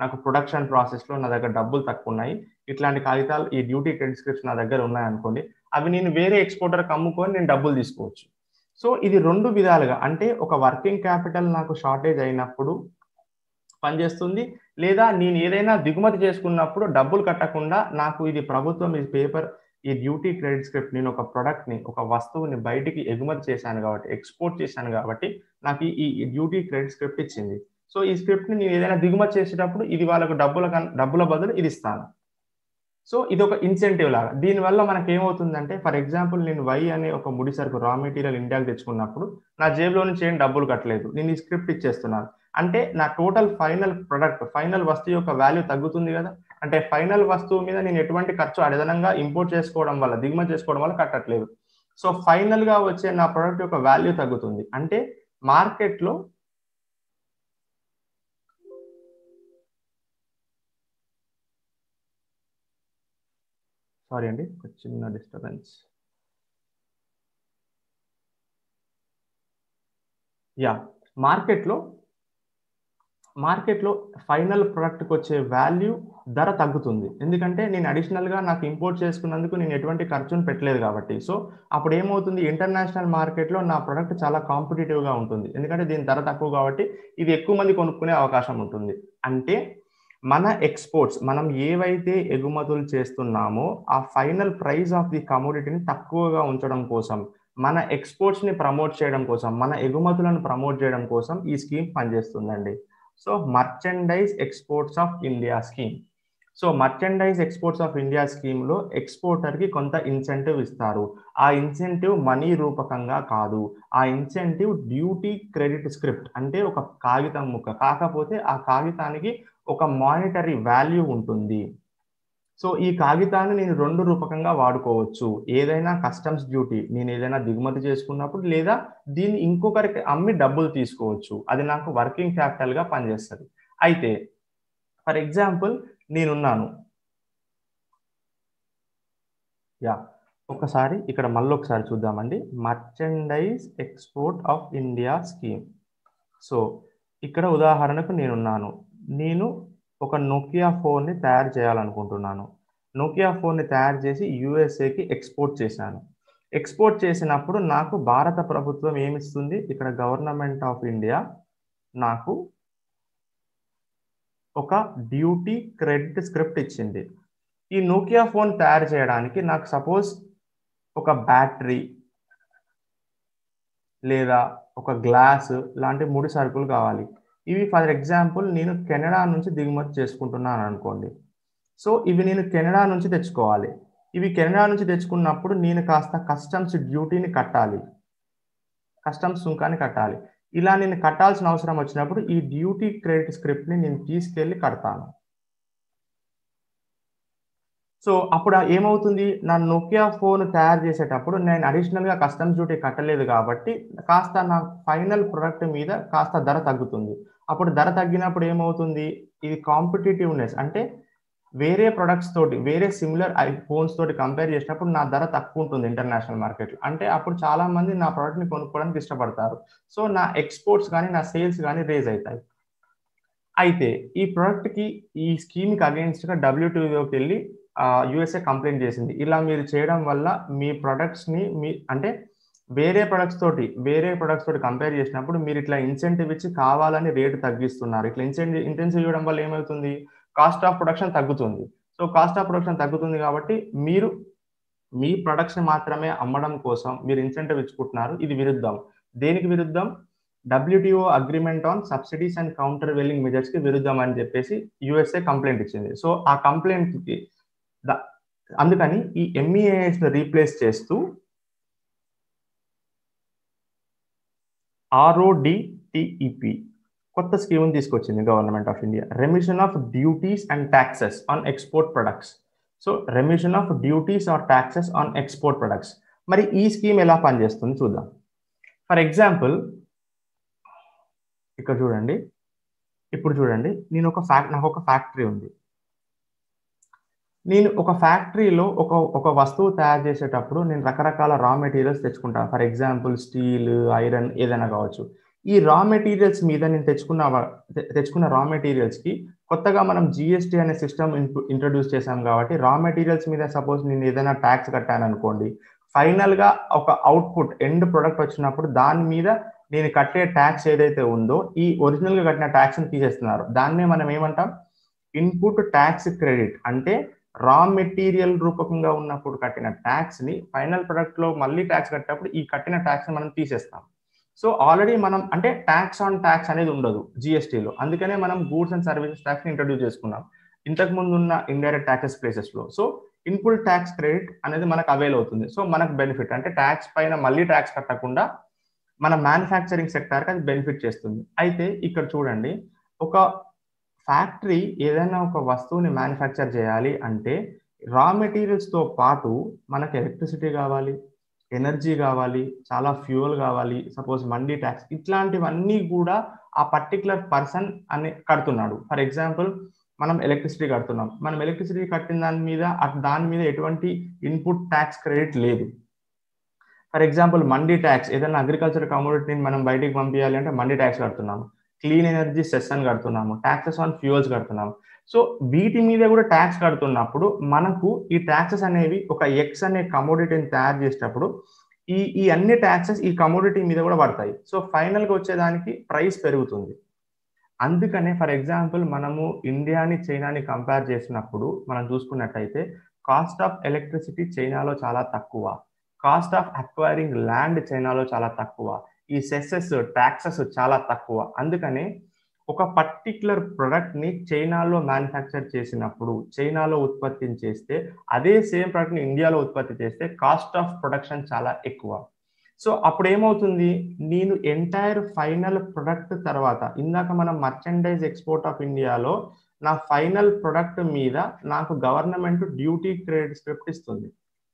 A: నాకు ప్రొడక్షన్ ప్రాసెస్లో నా దగ్గర డబ్బులు తక్కువ ఉన్నాయి ఇట్లాంటి కాగితాలు ఈ డ్యూటీ క్రెడిట్ స్క్రిప్ట్స్ నా దగ్గర ఉన్నాయి అనుకోండి అవి నేను వేరే ఎక్స్పోర్టర్కి అమ్ముకొని నేను డబ్బులు తీసుకోవచ్చు సో ఇది రెండు విధాలుగా అంటే ఒక వర్కింగ్ క్యాపిటల్ నాకు షార్టేజ్ అయినప్పుడు పనిచేస్తుంది లేదా నేను ఏదైనా దిగుమతి చేసుకున్నప్పుడు డబ్బులు కట్టకుండా నాకు ఇది ప్రభుత్వం ఈ పేపర్ ఈ డ్యూటీ క్రెడిట్ స్క్రిప్ట్ నేను ఒక ప్రొడక్ట్ని ఒక వస్తువుని బయటికి ఎగుమతి చేశాను కాబట్టి ఎక్స్పోర్ట్ చేశాను కాబట్టి నాకు ఈ డ్యూటీ క్రెడిట్ స్క్రిప్ట్ ఇచ్చింది సో ఈ స్క్రిప్ట్ని నేను ఏదైనా దిగుమతి చేసేటప్పుడు ఇది వాళ్ళకు డబ్బుల డబ్బుల బదులు ఇది ఇస్తాను సో ఇది ఒక ఇన్సెంటివ్ లాగా దీనివల్ల మనకి ఏమవుతుందంటే ఫర్ ఎగ్జాంపుల్ నేను వై అనే ఒక ముడి సరుకు రా మెటీరియల్ ఇండియాకి తెచ్చుకున్నప్పుడు నా జేబులో నుంచి ఏం డబ్బులు కట్టలేదు నేను ఈ స్క్రిప్ట్ ఇచ్చేస్తున్నాను అంటే నా టోటల్ ఫైనల్ ప్రొడక్ట్ ఫైనల్ వస్తువు యొక్క వాల్యూ తగ్గుతుంది కదా అంటే ఫైనల్ వస్తువు మీద నేను ఎటువంటి ఖర్చు అదనంగా ఇంపోర్ట్ చేసుకోవడం వల్ల దిగుమతి చేసుకోవడం వల్ల కట్టట్లేదు సో ఫైనల్ గా వచ్చే నా ప్రొడక్ట్ యొక్క వాల్యూ తగ్గుతుంది అంటే మార్కెట్లో సారీ అండి చిన్న డిస్టర్బెన్స్ యా మార్కెట్లో మార్కెట్లో ఫైనల్ ప్రొడక్ట్కి వచ్చే వాల్యూ ధర తగ్గుతుంది ఎందుకంటే నేను అడిషనల్గా నాకు ఇంపోర్ట్ చేసుకున్నందుకు నేను ఎటువంటి ఖర్చును పెట్టలేదు కాబట్టి సో అప్పుడు ఏమవుతుంది ఇంటర్నేషనల్ మార్కెట్లో నా ప్రొడక్ట్ చాలా కాంపిటేటివ్గా ఉంటుంది ఎందుకంటే దీని ధర తక్కువ కాబట్టి ఇది ఎక్కువ మంది కొనుక్కునే అవకాశం ఉంటుంది అంటే మన ఎక్స్పోర్ట్స్ మనం ఏవైతే ఎగుమతులు చేస్తున్నామో ఆ ఫైనల్ ప్రైస్ ఆఫ్ ది కమోడిటీని తక్కువగా ఉంచడం కోసం మన ఎక్స్పోర్ట్స్ని ప్రమోట్ చేయడం కోసం మన ఎగుమతులను ప్రమోట్ చేయడం కోసం ఈ స్కీమ్ పనిచేస్తుందండి so merchandise exports of India scheme so merchandise exports of India స్కీమ్లో ఎక్స్పోర్టర్కి కొంత ఇన్సెంటివ్ ఇస్తారు ఆ ఇన్సెంటివ్ మనీ రూపకంగా కాదు ఆ ఇన్సెంటివ్ డ్యూటీ క్రెడిట్ స్క్రిప్ట్ అంటే ఒక కాగితం ముక్క కాకపోతే ఆ కాగితానికి ఒక మానిటరీ వాల్యూ ఉంటుంది సో ఈ కాగితాన్ని నేను రెండు రూపకంగా వాడుకోవచ్చు ఏదైనా కస్టమ్స్ డ్యూటీ నేను ఏదైనా దిగుమతి చేసుకున్నప్పుడు లేదా దీన్ని ఇంకొకరికి అమ్మి డబ్బులు తీసుకోవచ్చు అది నాకు వర్కింగ్ క్యాపిటల్గా పనిచేస్తుంది అయితే ఫర్ ఎగ్జాంపుల్ నేనున్నాను యా ఒకసారి ఇక్కడ మళ్ళీ ఒకసారి చూద్దామండి merchandise export of India scheme so ఇక్కడ ఉదాహరణకు నేనున్నాను నేను ఒక నోకియా ఫోన్ని తయారు చేయాలనుకుంటున్నాను నోకియా ఫోన్ని తయారు చేసి యుఎస్ఏకి ఎక్స్పోర్ట్ చేశాను ఎక్స్పోర్ట్ చేసినప్పుడు నాకు భారత ప్రభుత్వం ఏమిస్తుంది ఇక్కడ గవర్నమెంట్ ఆఫ్ ఇండియా నాకు ఒక డ్యూటీ క్రెడిట్ స్క్రిప్ట్ ఇచ్చింది ఈ నోకియా ఫోన్ తయారు చేయడానికి నాకు సపోజ్ ఒక బ్యాటరీ లేదా ఒక గ్లాస్ లాంటి ముడి సరుకులు కావాలి ఇవి ఫర్ ఎగ్జాంపుల్ నేను కెనడా నుంచి దిగుమతి చేసుకుంటున్నాను అనుకోండి సో ఇవి నేను కెనడా నుంచి తెచ్చుకోవాలి ఇవి కెనడా నుంచి తెచ్చుకున్నప్పుడు నేను కాస్త కస్టమ్స్ డ్యూటీని కట్టాలి కస్టమ్స్ సుంకాన్ని కట్టాలి ఇలా నేను కట్టాల్సిన అవసరం వచ్చినప్పుడు ఈ డ్యూటీ క్రెడిట్ స్క్రిప్ట్ని నేను తీసుకెళ్ళి కడతాను సో అప్పుడు ఏమవుతుంది నా నోకియా ఫోన్ తయారు చేసేటప్పుడు నేను అడిషనల్గా కస్టమ్స్ డ్యూటీ కట్టలేదు కాబట్టి కాస్త నా ఫైనల్ ప్రొడక్ట్ మీద కాస్త ధర తగ్గుతుంది అప్పుడు ధర తగ్గినప్పుడు ఏమవుతుంది ఇది కాంపిటేటివ్నెస్ అంటే వేరే ప్రొడక్ట్స్ తోటి వేరే సిమిలర్ ఐ ఫోన్స్ తోటి కంపేర్ చేసినప్పుడు నా ధర తక్కువ ఉంటుంది ఇంటర్నేషనల్ మార్కెట్లో అంటే అప్పుడు చాలా మంది నా ప్రోడక్ట్ని కొనుక్కోవడానికి ఇష్టపడతారు సో నా ఎక్స్పోర్ట్స్ కానీ నా సేల్స్ కానీ రేజ్ అవుతాయి అయితే ఈ ప్రోడక్ట్కి ఈ స్కీమ్కి అగేన్స్ట్గా డబ్ల్యూటీఓకి వెళ్ళి యుఎస్ఏ కంప్లైంట్ చేసింది ఇలా మీరు చేయడం వల్ల మీ ప్రొడక్ట్స్ని మీ అంటే వేరే ప్రొడక్ట్స్ తోటి వేరే ప్రొడక్ట్స్ తోటి కంపేర్ చేసినప్పుడు మీరు ఇట్లా ఇన్సెంటివ్ ఇచ్చి కావాలని రేటు తగ్గిస్తున్నారు ఇట్లా ఇన్సెంటివ్ ఇంటెన్సివ్ ఇవ్వడం వల్ల ఏమవుతుంది కాస్ట్ ఆఫ్ ప్రొడక్షన్ తగ్గుతుంది సో కాస్ట్ ఆఫ్ ప్రొడక్షన్ తగ్గుతుంది కాబట్టి మీరు మీ ప్రొడక్ట్స్ మాత్రమే అమ్మడం కోసం మీరు ఇన్సెంటివ్ ఇచ్చుకుంటున్నారు ఇది విరుద్ధం దేనికి విరుద్ధం WTO agreement on subsidies and countervailing measures కి విరుద్ధం అని చెప్పేసి యుఎస్ఏ కంప్లైంట్ ఇచ్చింది సో ఆ కంప్లైంట్ కి అందుకని ఈ ఎంఈఏఎస్ ను రీప్లేస్ చేస్తూ ఆర్ఓడిటిఈపి కొత్త స్కీమ్ తీసుకొచ్చింది government of India remission of duties and taxes on export products so remission of duties or taxes on export products మరి ఈ స్కీమ్ ఎలా పనిచేస్తుంది చూద్దాం ఫర్ ఎగ్జాంపుల్ ఇక్కడ చూడండి ఇప్పుడు చూడండి నేను ఒక ఫ్యాక్ట్ నాకు ఒక ఫ్యాక్టరీ ఉంది నేను ఒక ఫ్యాక్టరీలో ఒక ఒక వస్తువు తయారు చేసేటప్పుడు నేను రకరకాల రా మెటీరియల్స్ తెచ్చుకుంటాను ఫర్ ఎగ్జాంపుల్ స్టీల్ ఐరన్ ఏదైనా కావచ్చు ఈ రా మెటీరియల్స్ మీద నేను తెచ్చుకున్న తెచ్చుకున్న రా మెటీరియల్స్కి కొత్తగా మనం జిఎస్టీ అనే సిస్టమ్ ఇంట్రడ్యూస్ చేశాం కాబట్టి రా మెటీరియల్స్ మీద సపోజ్ నేను ఏదైనా ట్యాక్స్ కట్టాను అనుకోండి ఫైనల్గా ఒక అవుట్పుట్ ఎండ్ ప్రొడక్ట్ వచ్చినప్పుడు దాని మీద నేను కట్టే ట్యాక్స్ ఏదైతే ఉందో ఈ ఒరిజినల్గా కట్టిన ట్యాక్స్ని తీసేస్తున్నారు దాన్నే మనం ఏమంటాం ఇన్పుట్ ట్యాక్స్ క్రెడిట్ అంటే రా మెటీరియల్ రూపకంగా ఉన్నప్పుడు కట్టిన ట్యాక్స్ని ఫైనల్ ప్రొడక్ట్లో మళ్ళీ ట్యాక్స్ కట్టినప్పుడు ఈ కట్టిన ట్యాక్స్ని మనం తీసేస్తాం సో ఆల్రెడీ మనం అంటే ట్యాక్స్ ఆన్ ట్యాక్స్ అనేది ఉండదు జిఎస్టీలో అందుకనే మనం గూడ్స్ అండ్ సర్వీసెస్ ట్యాక్స్ని ఇంట్రడ్యూస్ చేసుకున్నాం ఇంతకు ముందు ఉన్న ఇండైరెక్ట్ ట్యాక్సెస్ ప్లేసెస్లో సో ఇన్పుట్ ట్యాక్స్ క్రెడిట్ అనేది మనకు అవైల్ అవుతుంది సో మనకు బెనిఫిట్ అంటే ట్యాక్స్ పైన మళ్ళీ ట్యాక్స్ కట్టకుండా మన మ్యానుఫ్యాక్చరింగ్ సెక్టార్కి అది బెనిఫిట్ చేస్తుంది అయితే ఇక్కడ చూడండి ఒక ఫ్యాక్టరీ ఏదైనా ఒక వస్తువుని మ్యానుఫ్యాక్చర్ చేయాలి అంటే రా మెటీరియల్స్తో పాటు మనకు ఎలక్ట్రిసిటీ కావాలి ఎనర్జీ కావాలి చాలా ఫ్యూయల్ కావాలి సపోజ్ మండీ ట్యాక్స్ ఇట్లాంటివన్నీ కూడా ఆ పర్టికులర్ పర్సన్ అని కడుతున్నాడు ఫర్ ఎగ్జాంపుల్ మనం ఎలక్ట్రిసిటీ కడుతున్నాం మనం ఎలక్ట్రిసిటీ కట్టిన దాని మీద దాని మీద ఎటువంటి ఇన్పుట్ ట్యాక్స్ క్రెడిట్ లేదు ఫర్ ఎగ్జాంపుల్ మండీ ట్యాక్స్ ఏదైనా అగ్రికల్చర్ కమోడిటీని మనం బయటికి పంపించాలి అంటే మండీ ట్యాక్స్ కడుతున్నాము క్లీన్ ఎనర్జీ సెస్ అని కడుతున్నాము ట్యాక్సెస్ ఆన్ ఫ్యూయల్స్ కడుతున్నాము సో వీటి మీద కూడా ట్యాక్స్ కడుతున్నప్పుడు మనకు ఈ ట్యాక్సెస్ అనేవి ఒక ఎక్స్ అనే కమోడిటీని తయారు చేసేటప్పుడు ఈ ఈ అన్ని ట్యాక్సెస్ ఈ కమోడిటీ మీద కూడా పడతాయి సో ఫైనల్గా వచ్చేదానికి ప్రైస్ పెరుగుతుంది అందుకనే ఫర్ ఎగ్జాంపుల్ మనము ఇండియాని చైనాని కంపేర్ చేసినప్పుడు మనం చూసుకున్నట్టయితే కాస్ట్ ఆఫ్ ఎలక్ట్రిసిటీ చైనాలో చాలా తక్కువ కాస్ట్ ఆఫ్ అక్వైరింగ్ ల్యాండ్ చైనాలో చాలా తక్కువ ఈ సెస్సెస్ ట్యాక్సెస్ చాలా తక్కువ అందుకనే ఒక పర్టిక్యులర్ ప్రొడక్ట్ని చైనాలో మ్యానుఫ్యాక్చర్ చేసినప్పుడు చైనాలో ఉత్పత్తి చేస్తే అదే సేమ్ ప్రొడక్ట్ని ఇండియాలో ఉత్పత్తి చేస్తే కాస్ట్ ఆఫ్ ప్రొడక్షన్ చాలా ఎక్కువ సో అప్పుడు ఏమవుతుంది నేను ఎంటైర్ ఫైనల్ ప్రొడక్ట్ తర్వాత ఇందాక మనం మర్చెండైజ్ ఎక్స్పోర్ట్ ఆఫ్ ఇండియాలో నా ఫైనల్ ప్రొడక్ట్ మీద నాకు గవర్నమెంట్ డ్యూటీ క్రెడిట్ స్క్రిప్ట్ ఇస్తుంది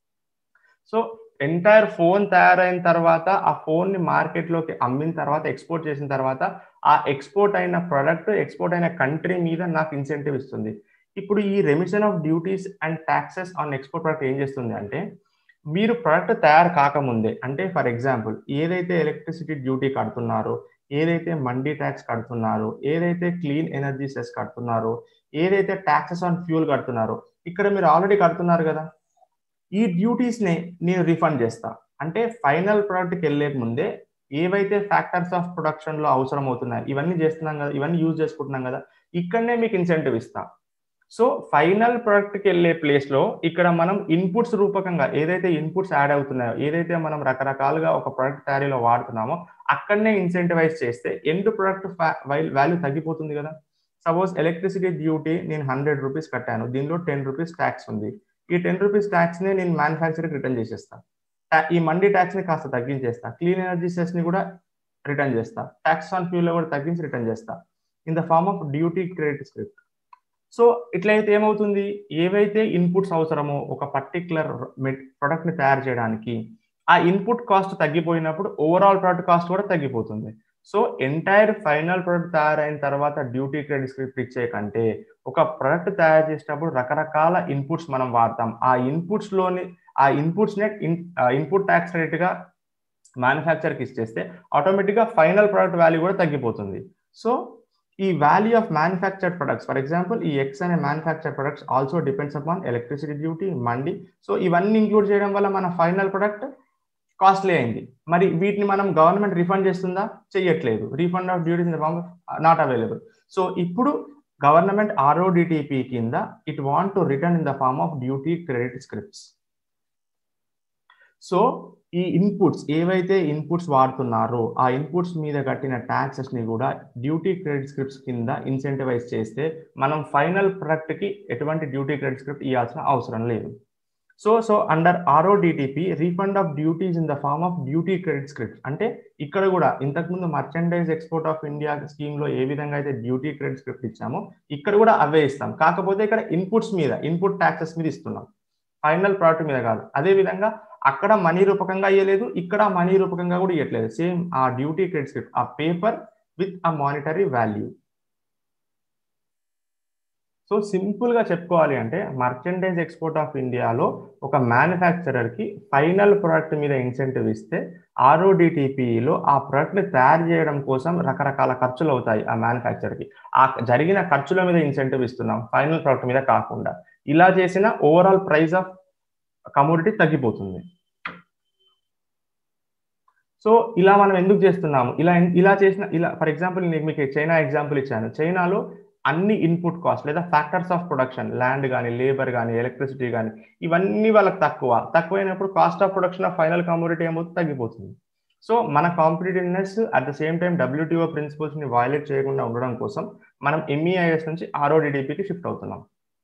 A: సో ఎంటైర్ ఫోన్ తయారైన తర్వాత ఆ ఫోన్ ని మార్కెట్ లోకి అమ్మిన తర్వాత ఎక్స్పోర్ట్ చేసిన తర్వాత ఆ ఎక్స్పోర్ట్ అయిన ప్రొడక్ట్ ఎక్స్పోర్ట్ అయిన కంట్రీ మీద నాకు ఇన్సెంటివ్ ఇస్తుంది ఇప్పుడు ఈ remission of duties and taxes on export product ఏం చేస్తుంది అంటే మీరు ప్రొడక్ట్ తయారు కాకముందే అంటే ఫర్ ఎగ్జాంపుల్ ఏదైతే ఎలక్ట్రిసిటీ డ్యూటీ కడుతున్నారో ఏదైతే మండీ ట్యాక్స్ కడుతున్నారో ఏదైతే క్లీన్ ఎనర్జీ సెస్ కడుతున్నారో ఏదైతే ట్యాక్సెస్ ఆన్ ఫ్యూల్ కడుతున్నారో ఇక్కడ మీరు ఆల్రెడీ కడుతున్నారు కదా ఈ డ్యూటీస్ని నేను రిఫండ్ చేస్తా అంటే ఫైనల్ ప్రోడక్ట్కి వెళ్ళే ముందే ఏవైతే ఫ్యాక్టర్స్ ఆఫ్ ప్రొడక్షన్లో అవసరం అవుతున్నాయి ఇవన్నీ చేస్తున్నాం కదా ఇవన్నీ యూజ్ చేసుకుంటున్నాం కదా ఇక్కడనే మీకు ఇన్సెంటివ్ ఇస్తా సో ఫైనల్ ప్రోడక్ట్కి వెళ్ళే ప్లేస్లో ఇక్కడ మనం ఇన్పుట్స్ రూపకంగా ఏదైతే ఇన్పుట్స్ యాడ్ అవుతున్నాయో ఏదైతే మనం రకరకాలుగా ఒక ప్రొడక్ట్ తయారీలో వాడుతున్నామో అక్కడనే ఇన్సెంటివైజ్ చేస్తే ఎండ్ ప్రొడక్ట్ వాల్యూ తగ్గిపోతుంది కదా సపోజ్ ఎలక్ట్రిసిటీ డ్యూటీ నేను హండ్రెడ్ రూపీస్ కట్టాను దీనిలో టెన్ రూపీస్ ట్యాక్స్ ఉంది ఈ టెన్ రూపీస్ ట్యాక్స్ ని నేను మ్యానుఫ్యాక్చర్కి రిటర్న్ చేసేస్తాను ఈ మండీ ట్యాక్స్ ని కాస్త తగ్గించేస్తా క్లీన్ ఎనర్జీ సెస్ ని కూడా రిటర్న్ చేస్తా ట్యాక్స్ ఆన్ ఫ్యూల్ కూడా తగ్గించి రిటర్న్ చేస్తా in the form of duty credit script so ఇట్లయితే ఏమవుతుంది ఏవైతే ఇన్పుట్స్ అవసరమో ఒక పర్టికులర్ ప్రొడక్ట్ ని తయారు చేయడానికి ఆ ఇన్పుట్ కాస్ట్ తగ్గిపోయినప్పుడు ఓవరాల్ ప్రొడక్ట్ కాస్ట్ కూడా తగ్గిపోతుంది సో ఎంటైర్ ఫైనల్ ప్రొడక్ట్ తయారైన తర్వాత డ్యూటీ క్రెడిట్ స్క్రిప్ట్ ఇచ్చే కంటే ఒక ప్రొడక్ట్ తయారు చేసేటప్పుడు రకరకాల ఇన్పుట్స్ మనం వాడతాం ఆ ఇన్పుట్స్ లోని ఆ ఇన్పుట్స్ నే ఇన్పుట్ ట్యాక్స్ రేట్ గా మ్యానుఫ్యాక్చర్కి ఇచ్చేస్తే ఆటోమేటిక్గా ఫైనల్ ప్రొడక్ట్ వాల్యూ కూడా తగ్గిపోతుంది సో ఈ value of manufactured products for example ఈ ఎక్స్ అనే manufacture products also depends upon electricity duty mandi so ఇవన్నీ ఇంక్లూడ్ చేయడం వల్ల మన ఫైనల్ ప్రొడక్ట్ కాస్ట్లీ అయింది మరి వీటిని మనం గవర్నమెంట్ రిఫండ్ చేస్తుందా చెయ్యట్లేదు refund of duties in the form not available so ఇప్పుడు గవర్నమెంట్ ఆర్ఓడిటిపి కింద it want to return in the form of duty credit scripts so ఈ ఇన్పుట్స్ ఏవైతే ఇన్పుట్స్ వాడుతున్నారో ఆ ఇన్పుట్స్ మీద కట్టిన ట్యాక్సెస్ ని కూడా డ్యూటీ క్రెడిట్ స్క్రిప్ట్స్ కింద ఇన్సెంటివైజ్ చేస్తే మనం ఫైనల్ ప్రొడక్ట్ కి ఎటువంటి డ్యూటీ క్రెడిట్ స్క్రిప్ట్ ఇవ్వాల్సిన అవసరం లేదు so so under RoDTEP refund of duties in the form of duty credit script అంటే ఇక్కడ కూడా ఇంతకుముందు merchandise export of India scheme లో ఏ విధంగా అయితే డ్యూటీ క్రెడిట్ స్క్రిప్ట్ ఇచ్చామో ఇక్కడ కూడా అవే ఇస్తాం కాకపోతే ఇక్కడ ఇన్పుట్స్ మీద ఇన్పుట్ ట్యాక్సెస్ మీద ఇస్తున్నాం ఫైనల్ ప్రోడక్ట్ మీద కాదు అదే విధంగా అక్కడ మనీ రూపకంగా ఇవ్వలేదు ఇక్కడ మనీ రూపకంగా కూడా ఇవ్వట్లేదు సేమ్ ఆ డ్యూటీ క్రెడిట్ స్క్రిప్ట్ ఆ paper with a monetary value so సింపుల్గా చెప్పుకోవాలి అంటే మర్చెండైజ్ ఎక్స్పోర్ట్ ఆఫ్ ఇండియాలో ఒక మ్యానుఫ్యాక్చరర్కి ఫైనల్ ప్రోడక్ట్ మీద ఇన్సెంటివ్ ఇస్తే ఆర్ఓడిటిపిలో ఆ ప్రోడక్ట్ని తయారు చేయడం కోసం రకరకాల ఖర్చులు అవుతాయి ఆ మ్యానుఫ్యాక్చర్కి ఆ జరిగిన ఖర్చుల మీద ఇన్సెంటివ్ ఇస్తున్నాం ఫైనల్ ప్రోడక్ట్ మీద కాకుండా ఇలా చేసిన ఓవరాల్ ప్రైస్ ఆఫ్ కమోడిటీ తగ్గిపోతుంది సో ఇలా మనం ఎందుకు చేస్తున్నాము ఇలా ఇలా చేసిన ఇలా ఫర్ ఎగ్జాంపుల్ నేను మీకు చైనా ఎగ్జాంపుల్ ఇచ్చాను చైనాలో అన్ని ఇన్పుట్ కాస్ట్ లేదా ఫ్యాక్టర్స్ ఆఫ్ ప్రొడక్షన్ ల్యాండ్ కానీ లేబర్ కానీ ఎలక్ట్రిసిటీ కానీ ఇవన్నీ వాళ్ళకి తక్కువ తక్కువైనప్పుడు cost of production of final commodity ఏమవుతుంది తగ్గిపోతుంది సో మన competitiveness at the same time WTO ప్రిన్సిపల్స్ని వయలేట్ చేయకుండా ఉండడం కోసం మనం ఎంఈఐఎస్ నుంచి ఆర్ఓడిడిపికి షిఫ్ట్ అవుతున్నాం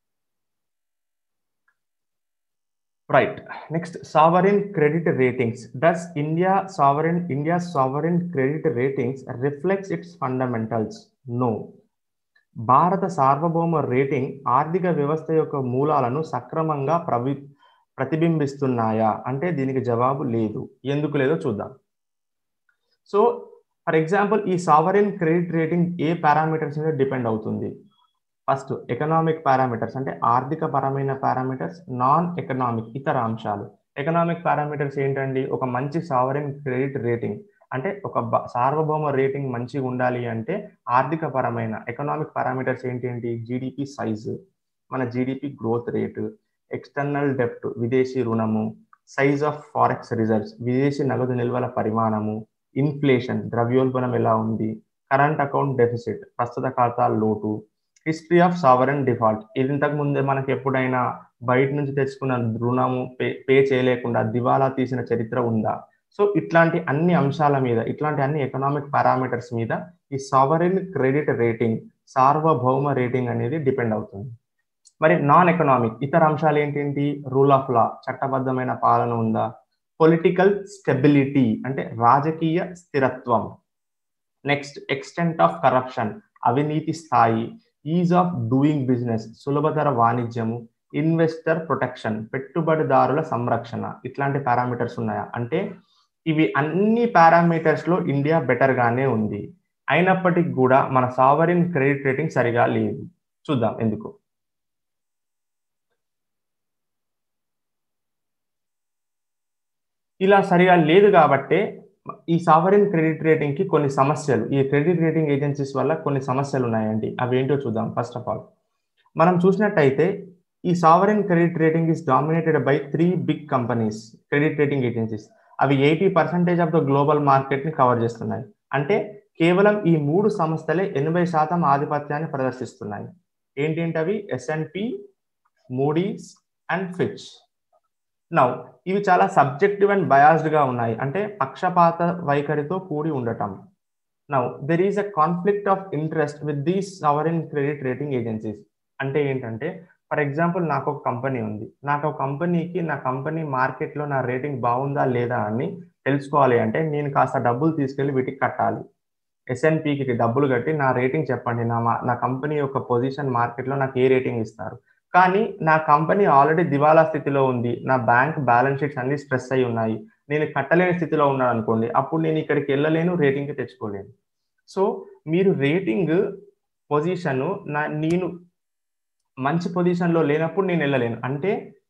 A: right next sovereign credit ratings does India sovereign India sovereign credit ratings reflects its fundamentals no భారత సార్వభౌమ రేటింగ్ ఆర్థిక వ్యవస్థ యొక్క మూలాలను సక్రమంగా ప్రవి ప్రతిబింబిస్తున్నాయా అంటే దీనికి జవాబు లేదు ఎందుకు లేదో చూద్దాం సో ఫర్ ఎగ్జాంపుల్ ఈ సావరిన్ క్రెడిట్ రేటింగ్ ఏ పారామీటర్స్ మీద డిపెండ్ అవుతుంది ఫస్ట్ ఎకనామిక్ పారామీటర్స్ అంటే ఆర్థిక పరమైన పారామీటర్స్ నాన్ ఎకనామిక్ ఇతర అంశాలు ఎకనామిక్ పారామీటర్స్ ఏంటండి ఒక మంచి సావరిన్ క్రెడిట్ రేటింగ్ అంటే ఒక సార్వభౌమ రేటింగ్ మంచిగా ఉండాలి అంటే ఆర్థిక పరమైన ఎకనామిక్ పారామీటర్స్ ఏంటి ఏంటి జీడిపి సైజు మన జీడిపి గ్రోత్ రేటు ఎక్స్టర్నల్ డెప్ట్ విదేశీ రుణము సైజ్ ఆఫ్ ఫారెక్స్ రిజర్వ్స్ విదేశీ నగదు నిల్వల పరిమాణము ఇన్ఫ్లేషన్ ద్రవ్యోల్బణం ఎలా ఉంది కరెంట్ అకౌంట్ డెఫిసిట్ ప్రస్తుత ఖాతా లోటు హిస్టరీ ఆఫ్ సావరన్ డిఫాల్ట్ ఇది ఇంతకు ముందే మనకి ఎప్పుడైనా బయట నుంచి తెచ్చుకున్న రుణము పే పే చేయలేకుండా దివాలా తీసిన చరిత్ర ఉందా సో ఇట్లాంటి అన్ని అంశాల మీద ఇట్లాంటి అన్ని ఎకనామిక్ పారామీటర్స్ మీద ఈ సావరిన్ క్రెడిట్ రేటింగ్ సార్వభౌమ రేటింగ్ అనేది డిపెండ్ అవుతుంది మరి నాన్ ఎకనామిక్ ఇతర అంశాలు ఏంటేంటి రూల్ ఆఫ్ లా చట్టబద్ధమైన పాలన ఉందా పొలిటికల్ స్టెబిలిటీ అంటే రాజకీయ స్థిరత్వం నెక్స్ట్ ఎక్స్టెంట్ ఆఫ్ కరప్షన్ అవినీతి స్థాయి ఈజ్ ఆఫ్ డూయింగ్ బిజినెస్ సులభతర వాణిజ్యము ఇన్వెస్టర్ ప్రొటెక్షన్ పెట్టుబడిదారుల సంరక్షణ ఇట్లాంటి పారామీటర్స్ ఉన్నాయా అంటే ఇవి అన్ని పారామీటర్స్ లో ఇండియా బెటర్ గానే ఉంది అయినప్పటికీ కూడా మన సావరిన్ క్రెడిట్ రేటింగ్ సరిగా లేదు చూద్దాం ఎందుకు ఇలా సరిగా లేదు కాబట్టే ఈ సావరిన్ క్రెడిట్ రేటింగ్ కి కొన్ని సమస్యలు ఈ క్రెడిట్ రేటింగ్ ఏజెన్సీస్ వల్ల కొన్ని సమస్యలు ఉన్నాయండి అవి ఏంటో చూద్దాం ఫస్ట్ ఆఫ్ ఆల్ మనం చూసినట్టయితే ఈ sovereign credit rating is dominated by three big companies credit rating agencies అవి eighty percentage of the global market ని కవర్ చేస్తున్నాయి అంటే కేవలం ఈ మూడు సంస్థలే ఎనభై శాతం ఆధిపత్యాన్ని ప్రదర్శిస్తున్నాయి ఏంటంటే అవి S and P Moody's and Fitch now ఇవి చాలా సబ్జెక్టివ్ అండ్ బయాస్డ్ గా ఉన్నాయి అంటే పక్షపాత వైఖరితో కూడి ఉండటం now there is a conflict of interest with these sovereign credit rating agencies అంటే ఏంటంటే ఫర్ ఎగ్జాంపుల్ నాకు ఒక కంపెనీ ఉంది నాకు ఒక కంపెనీకి నా కంపెనీ మార్కెట్లో నా రేటింగ్ బాగుందా లేదా అని తెలుసుకోవాలి అంటే నేను కాస్త డబ్బులు తీసుకెళ్లి వీటికి కట్టాలి ఎస్ఎన్పికి డబ్బులు కట్టి నా రేటింగ్ చెప్పండి నా నా కంపెనీ యొక్క పొజిషన్ మార్కెట్లో నాకు ఏ రేటింగ్ ఇస్తారు కానీ నా కంపెనీ ఆల్రెడీ దివాలా స్థితిలో ఉంది నా బ్యాంక్ బ్యాలెన్స్ షీట్స్ అన్ని స్ట్రెస్ అయి ఉన్నాయి నేను కట్టలేని స్థితిలో ఉన్నాను అనుకోండి అప్పుడు నేను ఇక్కడికి వెళ్ళలేను రేటింగ్ తెచ్చుకోలేను సో మీరు రేటింగ్ పొజిషన్ నా నేను మంచి పొజిషన్లో లేనప్పుడు నేను వెళ్ళలేను అంటే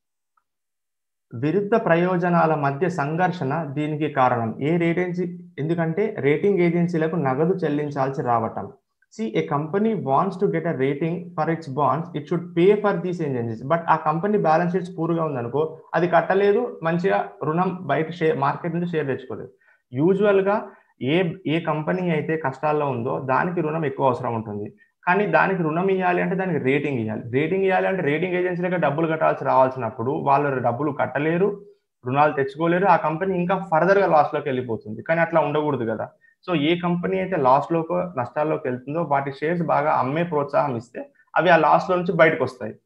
A: విరుద్ధ ప్రయోజనాల మధ్య సంఘర్షణ దీనికి కారణం ఏ రేటింగ్ ఎందుకంటే రేటింగ్ ఏజెన్సీలకు నగదు చెల్లించాల్సి రావటం see a company wants to get a rating for its bonds it should pay for these agencies but ఆ కంపెనీ బ్యాలెన్స్ షీట్స్ పూర్గా ఉందనుకో అది కట్టలేదు మంచిగా రుణం బయట షేర్ మార్కెట్ నుంచి షేర్ తెచ్చుకోలేదు యూజువల్గా ఏ ఏ కంపెనీ అయితే కష్టాల్లో ఉందో దానికి రుణం ఎక్కువ అవసరం ఉంటుంది కానీ దానికి రుణం ఇవ్వాలి అంటే దానికి రేటింగ్ ఇవ్వాలి రేటింగ్ ఇవ్వాలి అంటే రేటింగ్ ఏజెన్సీలకు డబ్బులు కట్టాల్సి రావాల్సినప్పుడు వాళ్ళు డబ్బులు కట్టలేరు రుణాలు తెచ్చుకోలేరు ఆ కంపెనీ ఇంకా ఫర్దర్గా లాస్లోకి వెళ్ళిపోతుంది కానీ అట్లా ఉండకూడదు కదా సో ఏ కంపెనీ అయితే లాస్లోకి నష్టాల్లోకి వెళ్తుందో వాటి షేర్స్ బాగా అమ్మే ప్రోత్సాహం ఇస్తే అవి ఆ లాస్లో నుంచి బయటకు వస్తాయి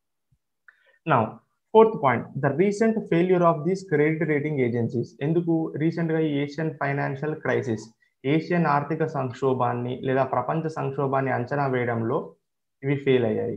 A: నా fourth point the recent failure of these credit rating agencies ఎందుకు రీసెంట్గా ఈ ఏషియన్ ఫైనాన్షియల్ క్రైసిస్ ఏషియన్ ఆర్థిక సంక్షోభాన్ని లేదా ప్రపంచ సంక్షోభాన్ని అంచనా వేయడంలో ఇవి ఫెయిల్ అయ్యాయి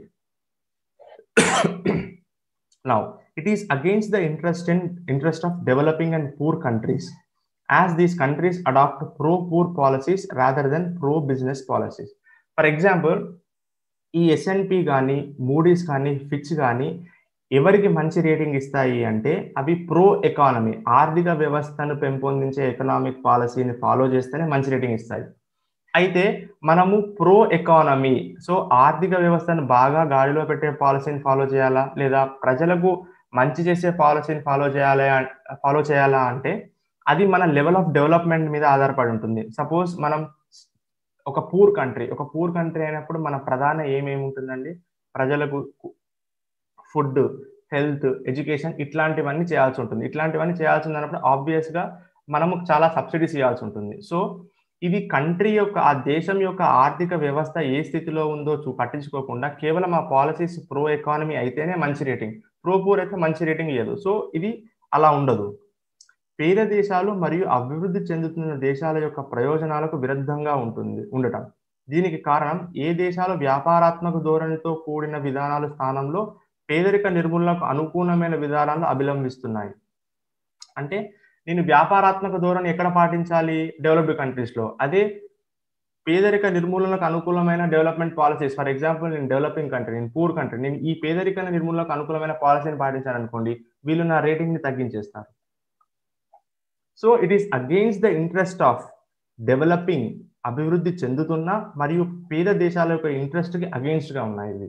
A: now it is against the interest in interest of developing and poor countries as these countries adopt pro poor policies rather than pro business policies. For example, ఈ ఎస్ఎన్పి కానీ మూడీస్ కానీ ఫిచ్ కానీ ఎవరికి మంచి rating ఇస్తాయి అంటే అవి pro economy ఆర్థిక వ్యవస్థను పెంపొందించే ఎకనామిక్ పాలసీని ఫాలో చేస్తేనే మంచి రేటింగ్ ఇస్తాయి అయితే మనము ప్రో ఎకానమీ సో ఆర్థిక వ్యవస్థను బాగా గాడిలో పెట్టే పాలసీని ఫాలో చేయాలా లేదా ప్రజలకు మంచి చేసే పాలసీని ఫాలో చేయాలి ఫాలో చేయాలా అంటే అది మన లెవెల్ ఆఫ్ డెవలప్మెంట్ మీద ఆధారపడి ఉంటుంది సపోజ్ మనం ఒక పూర్ కంట్రీ ఒక పూర్ కంట్రీ అయినప్పుడు మన ప్రధాన ఏమేమి ఉంటుందండి ప్రజలకు ఫుడ్ హెల్త్ ఎడ్యుకేషన్ ఇట్లాంటివన్నీ చేయాల్సి ఉంటుంది ఇట్లాంటివన్నీ చేయాల్సి ఉన్నప్పుడు ఆబ్వియస్ గా మనము చాలా సబ్సిడీస్ ఇవ్వాల్సి ఉంటుంది సో ఇది కంట్రీ యొక్క ఆ దేశం యొక్క ఆర్థిక వ్యవస్థ ఏ స్థితిలో ఉందో చూ పట్టించుకోకుండా కేవలం ఆ పాలసీస్ ప్రో ఎకానమీ అయితేనే మంచి రేటింగ్ ప్రో పూర్ అయితే మంచి రేటింగ్ ఇవ్వదు సో ఇది అలా ఉండదు పేద దేశాలు మరియు అభివృద్ధి చెందుతున్న దేశాల యొక్క ప్రయోజనాలకు విరుద్ధంగా ఉంటుంది ఉండటం దీనికి కారణం ఏ దేశాలు వ్యాపారాత్మక ధోరణితో కూడిన విధానాల స్థానంలో పేదరిక నిర్మూలనకు అనుకూలమైన విధానాలు అభిలంబిస్తున్నాయి అంటే నేను వ్యాపారాత్మక ధోరణి ఎక్కడ పాటించాలి డెవలప్డ్ కంట్రీస్ లో అదే పేదరిక నిర్మూలనకు అనుకూలమైన డెవలప్మెంట్ పాలసీస్ ఫర్ ఎగ్జాంపుల్ నేను డెవలపింగ్ కంట్రీ నేను పూర్ కంట్రీ నేను ఈ పేదరిక నిర్మూలనకు అనుకూలమైన పాలసీని పాటించాను అనుకోండి వీళ్ళు నా రేటింగ్ ని తగ్గించేస్తారు so it is against the interest of developing అభివృద్ధి చెందుతున్న మరియు పేద దేశాల యొక్క ఇంట్రెస్ట్ కి అగెయిన్స్ట్ గా ఉన్నాయి ఇవి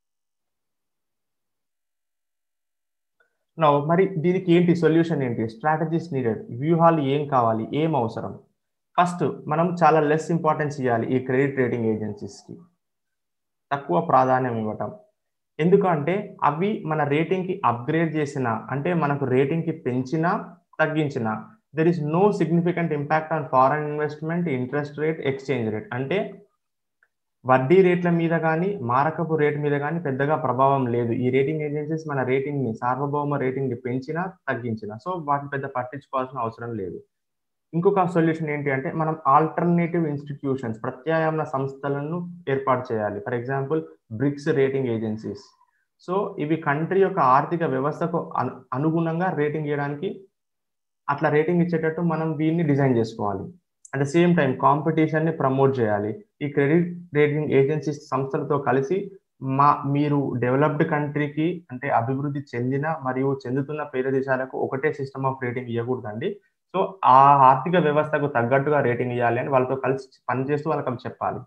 A: నో మరి దీనికి ఏంటి సొల్యూషన్ ఏంటి స్ట్రాటజీస్ నీడెడ్ వ్యూహాలు ఏం కావాలి ఏం అవసరం ఫస్ట్ మనం చాలా లెస్ ఇంపార్టెన్స్ ఇవ్వాలి ఈ క్రెడిట్ రేటింగ్ ఏజెన్సీస్కి తక్కువ ప్రాధాన్యం ఇవ్వటం ఎందుకంటే అవి మన రేటింగ్కి అప్గ్రేడ్ చేసిన అంటే మనకు రేటింగ్కి పెంచినా తగ్గించిన there is no significant impact on foreign investment interest rate exchange rate అంటే వడ్డీ రేట్ల మీద కానీ మారకపు రేట్ మీద కానీ పెద్దగా ప్రభావం లేదు ఈ రేటింగ్ ఏజెన్సీస్ మన రేటింగ్ ని సార్వభౌమ రేటింగ్ ని పెంచినా తగ్గించినా సో వాటిని పెద్ద పట్టించుకోవాల్సిన అవసరం లేదు ఇంకొక సొల్యూషన్ ఏంటి అంటే మనం ఆల్టర్నేటివ్ ఇన్స్టిట్యూషన్స్ ప్రత్యామ్నాయ సంస్థలను ఏర్పాటు చేయాలి for example BRICS rating agencies so ఇవి కంట్రీ యొక్క ఆర్థిక వ్యవస్థకు అనుగుణంగా రేటింగ్ ఇవ్వడానికి అట్లా రేటింగ్ ఇచ్చేటట్టు మనం దీన్ని డిజైన్ చేసుకోవాలి at the same time competition ని ప్రమోట్ చేయాలి ఈ క్రెడిట్ రేటింగ్ ఏజెన్సీస్ సంస్థలతో కలిసి మా మీరు డెవలప్డ్ కంట్రీకి అంటే అభివృద్ధి చెందిన మరియు చెందుతున్న పేద దేశాలకు ఒకటే సిస్టమ్ ఆఫ్ రేటింగ్ ఇవ్వకూడదండి సో ఆ ఆర్థిక వ్యవస్థకు తగ్గట్టుగా రేటింగ్ ఇవ్వాలి అని వాళ్ళతో కలిసి పనిచేస్తూ వాళ్ళకి అవి చెప్పాలి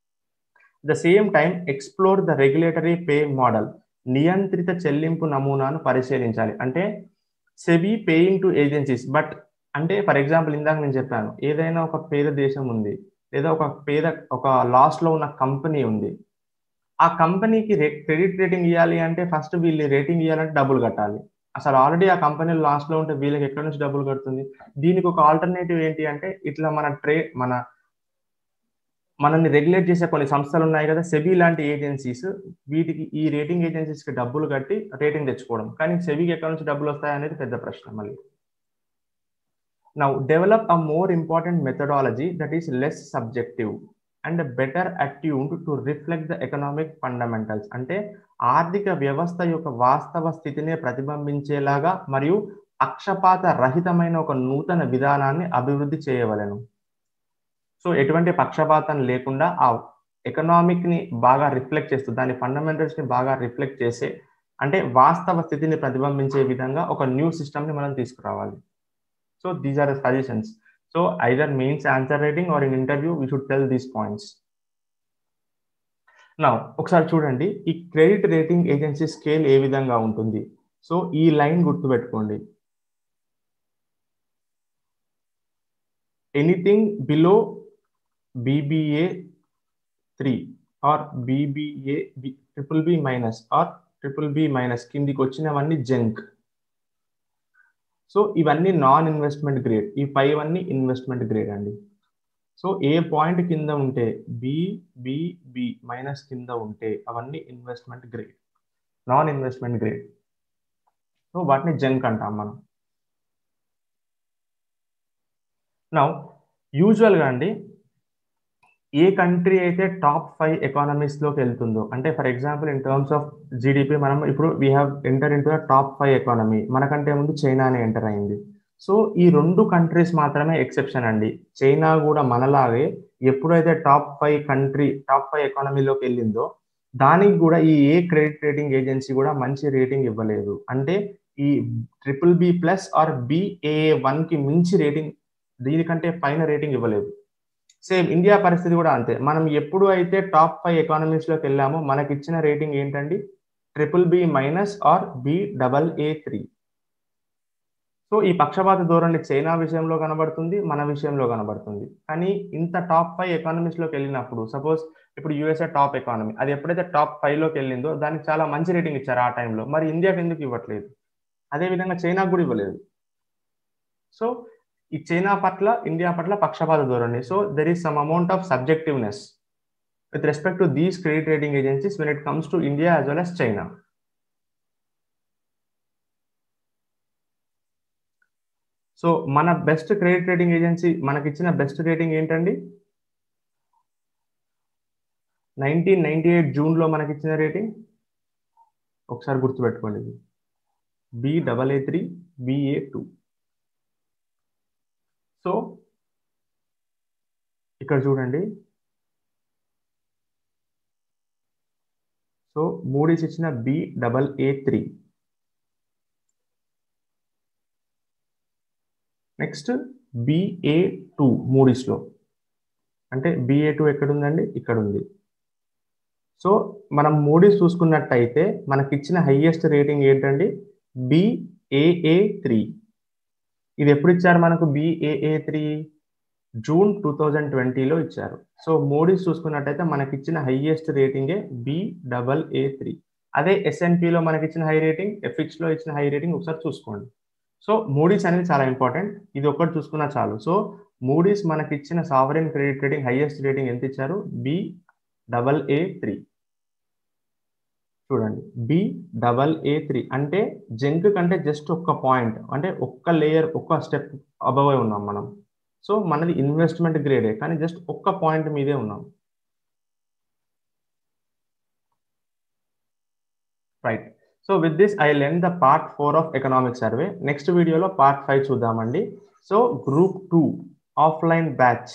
A: the same time explore the regulatory pay model నియంత్రిత చెల్లింపు నమూనాను పరిశీలించాలి అంటే SEBI paying to agencies but అంటే ఫర్ ఎగ్జాంపుల్ ఇందాక నేను చెప్పాను ఏదైనా ఒక పేద దేశం ఉంది లేదా ఒక పేద ఒక లాస్ లో ఉన్న కంపెనీ ఉంది ఆ కంపెనీకి క్రెడిట్ రేటింగ్ ఇవ్వాలి అంటే ఫస్ట్ వీళ్ళు రేటింగ్ ఇవ్వాలంటే డబ్బులు కట్టాలి అసలు ఆల్రెడీ ఆ కంపెనీ లాస్ లో ఉంటే వీళ్ళకి ఎక్కడి నుంచి డబ్బులు కడుతుంది దీనికి ఒక ఆల్టర్నేటివ్ ఏంటి అంటే ఇట్లా మన ట్రే మన మనల్ని రెగ్యులేట్ చేసే కొన్ని సంస్థలు ఉన్నాయి కదా సెబీ లాంటి ఏజెన్సీస్ వీటికి ఈ రేటింగ్ ఏజెన్సీస్ కి డబ్బులు కట్టి రేటింగ్ తెచ్చుకోవడం కానీ సెబీకి ఎక్కడి నుంచి డబ్బులు వస్తాయనేది పెద్ద ప్రశ్న మళ్ళీ Now, develop a more important methodology that is less subjective and better attuned to reflect the economic fundamentals. అంటే ఆర్థిక వ్యవస్థ యొక్క వాస్తవ స్థితిని ప్రతిబింబించేలాగా మరియు పక్షపాత రహితమైన ఒక నూతన విధానాన్ని అభివృద్ధి చేయవలెను సో ఎటువంటి పక్షపాతం లేకుండా ఆ ఎకనామిక్ ని బాగా రిఫ్లెక్ట్ చేస్తూ దాని ఫండమెంటల్స్ ని బాగా రిఫ్లెక్ట్ చేసే అంటే వాస్తవ స్థితిని ప్రతిబింబించే విధంగా ఒక న్యూ సిస్టమ్ ని మనం తీసుకురావాలి So these are the suggestions. So either means answer rating or in interview, we should tell these points. Now, ఒకసారి చూడండి ఈ క్రెడిట్ రేటింగ్ ఏజెన్సీ స్కేల్ ఏ విధంగా ఉంటుంది సో ఈ లైన్ గుర్తుపెట్టుకోండి anything below BBA three or BBA triple B minus or triple B minus కిందికి వచ్చినవన్నీ జంక్ సో ఇవన్నీ నాన్ ఇన్వెస్ట్మెంట్ గ్రేడ్ ఈ ఫైవ్ అన్ని ఇన్వెస్ట్మెంట్ గ్రేడ్ అండి సో ఏ పాయింట్ కింద ఉంటే బి మైనస్ కింద ఉంటే అవన్నీ investment grade non investment grade so వాటిని జంక్ అంటాం మనం నా యూజువల్గా అండి ఏ కంట్రీ అయితే టాప్ ఫైవ్ ఎకానమీస్లోకి వెళ్తుందో అంటే for example in terms of GDP మనం ఇప్పుడు we have enter in to top five economy మనకంటే ముందు చైనానే ఎంటర్ అయింది సో ఈ రెండు కంట్రీస్ మాత్రమే ఎక్సెప్షన్ అండి చైనా కూడా మనలాగే ఎప్పుడైతే top five country top five ఎకానమీలోకి వెళ్ళిందో దానికి కూడా ఈ ఏ క్రెడిట్ రేటింగ్ ఏజెన్సీ కూడా మంచి రేటింగ్ ఇవ్వలేదు అంటే ఈ triple B plus or BA one కి మించి రేటింగ్ దీనికంటే పైన రేటింగ్ ఇవ్వలేదు సేమ్ ఇండియా పరిస్థితి కూడా అంతే మనం ఎప్పుడు అయితే టాప్ ఫైవ్ ఎకానమీస్ లోకి వెళ్ళామో మనకి ఇచ్చిన రేటింగ్ ఏంటండి triple B minus or B double A three so ఈ పక్షపాత ధోరణి చైనా విషయంలో కనబడుతుంది మన విషయంలో కనబడుతుంది కానీ ఇంత టాప్ ఫైవ్ ఎకానమీస్ లోకి వెళ్ళినప్పుడు సపోజ్ ఇప్పుడు యుఎస్ఏ టాప్ ఎకానమీ అది ఎప్పుడైతే టాప్ ఫైవ్ లోకి వెళ్ళిందో దానికి చాలా మంచి రేటింగ్ ఇచ్చారు ఆ టైంలో మరి ఇండియాకి ఎందుకు ఇవ్వట్లేదు అదే విధంగా చైనాకు కూడా ఇవ్వలేదు సో ఈ చైనా పట్ల ఇండియా పట్ల పక్షపాత ధోరణి so there is some amount of subjectiveness with respect to these credit rating agencies when it comes to India as well as China so మన బెస్ట్ క్రెడిట్ రేటింగ్ ఏజెన్సీ మనకి ఇచ్చిన best rating ఏంటండి nineteen ninety eight జూన్లో మనకి ఇచ్చిన rating ఒకసారి గుర్తుపెట్టుకోండి ఇది B double A three BA two so ఇక్కడ చూడండి సో మూడీస్ ఇచ్చిన B double A three next BA two మూడీస్లో అంటే బిఏ టూ ఎక్కడ ఉందండి ఇక్కడ ఉంది సో మనం మూడీస్ చూసుకున్నట్టయితే మనకి ఇచ్చిన హైయెస్ట్ రేటింగ్ ఏంటండి బిఏఏ త్రీ ఇది ఎప్పుడు ఇచ్చారు మనకు BAA three June two thousand ట్వంటీలో ఇచ్చారు సో మోడీస్ చూసుకున్నట్టయితే మనకి ఇచ్చిన హైయెస్ట్ రేటింగే బి డబల్ ఏ త్రీ అదే ఎస్ఎన్పిలో మనకి ఇచ్చిన హై రేటింగ్ ఎఫిక్స్లో ఇచ్చిన హై రేటింగ్ ఒకసారి చూసుకోండి సో మూడీస్ అనేది చాలా ఇంపార్టెంట్ ఇది ఒక్కటి చూసుకున్నా చాలు సో మూడీస్ మనకి ఇచ్చిన sovereign credit rating highest rating ఎంత ఇచ్చారు బి డబల్ ఏ త్రీ చూడండి బి డబల్ ఏ త్రీ అంటే జంక్ కంటే జస్ట్ ఒక్క పాయింట్ అంటే ఒక్క లేయర్ ఒక్క స్టెప్ అబవ్ ఉన్నాం మనం సో మనది ఇన్వెస్ట్మెంట్ గ్రేడే కానీ జస్ట్ ఒక్క పాయింట్ మీదే ఉన్నాం right so with this I లెన్ the part four of economic survey next వీడియోలో పార్ట్ ఫైవ్ చూద్దామండి so group two offline batch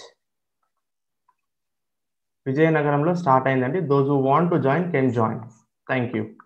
A: విజయనగరంలో స్టార్ట్ అయిందండి those who want to join can join thank you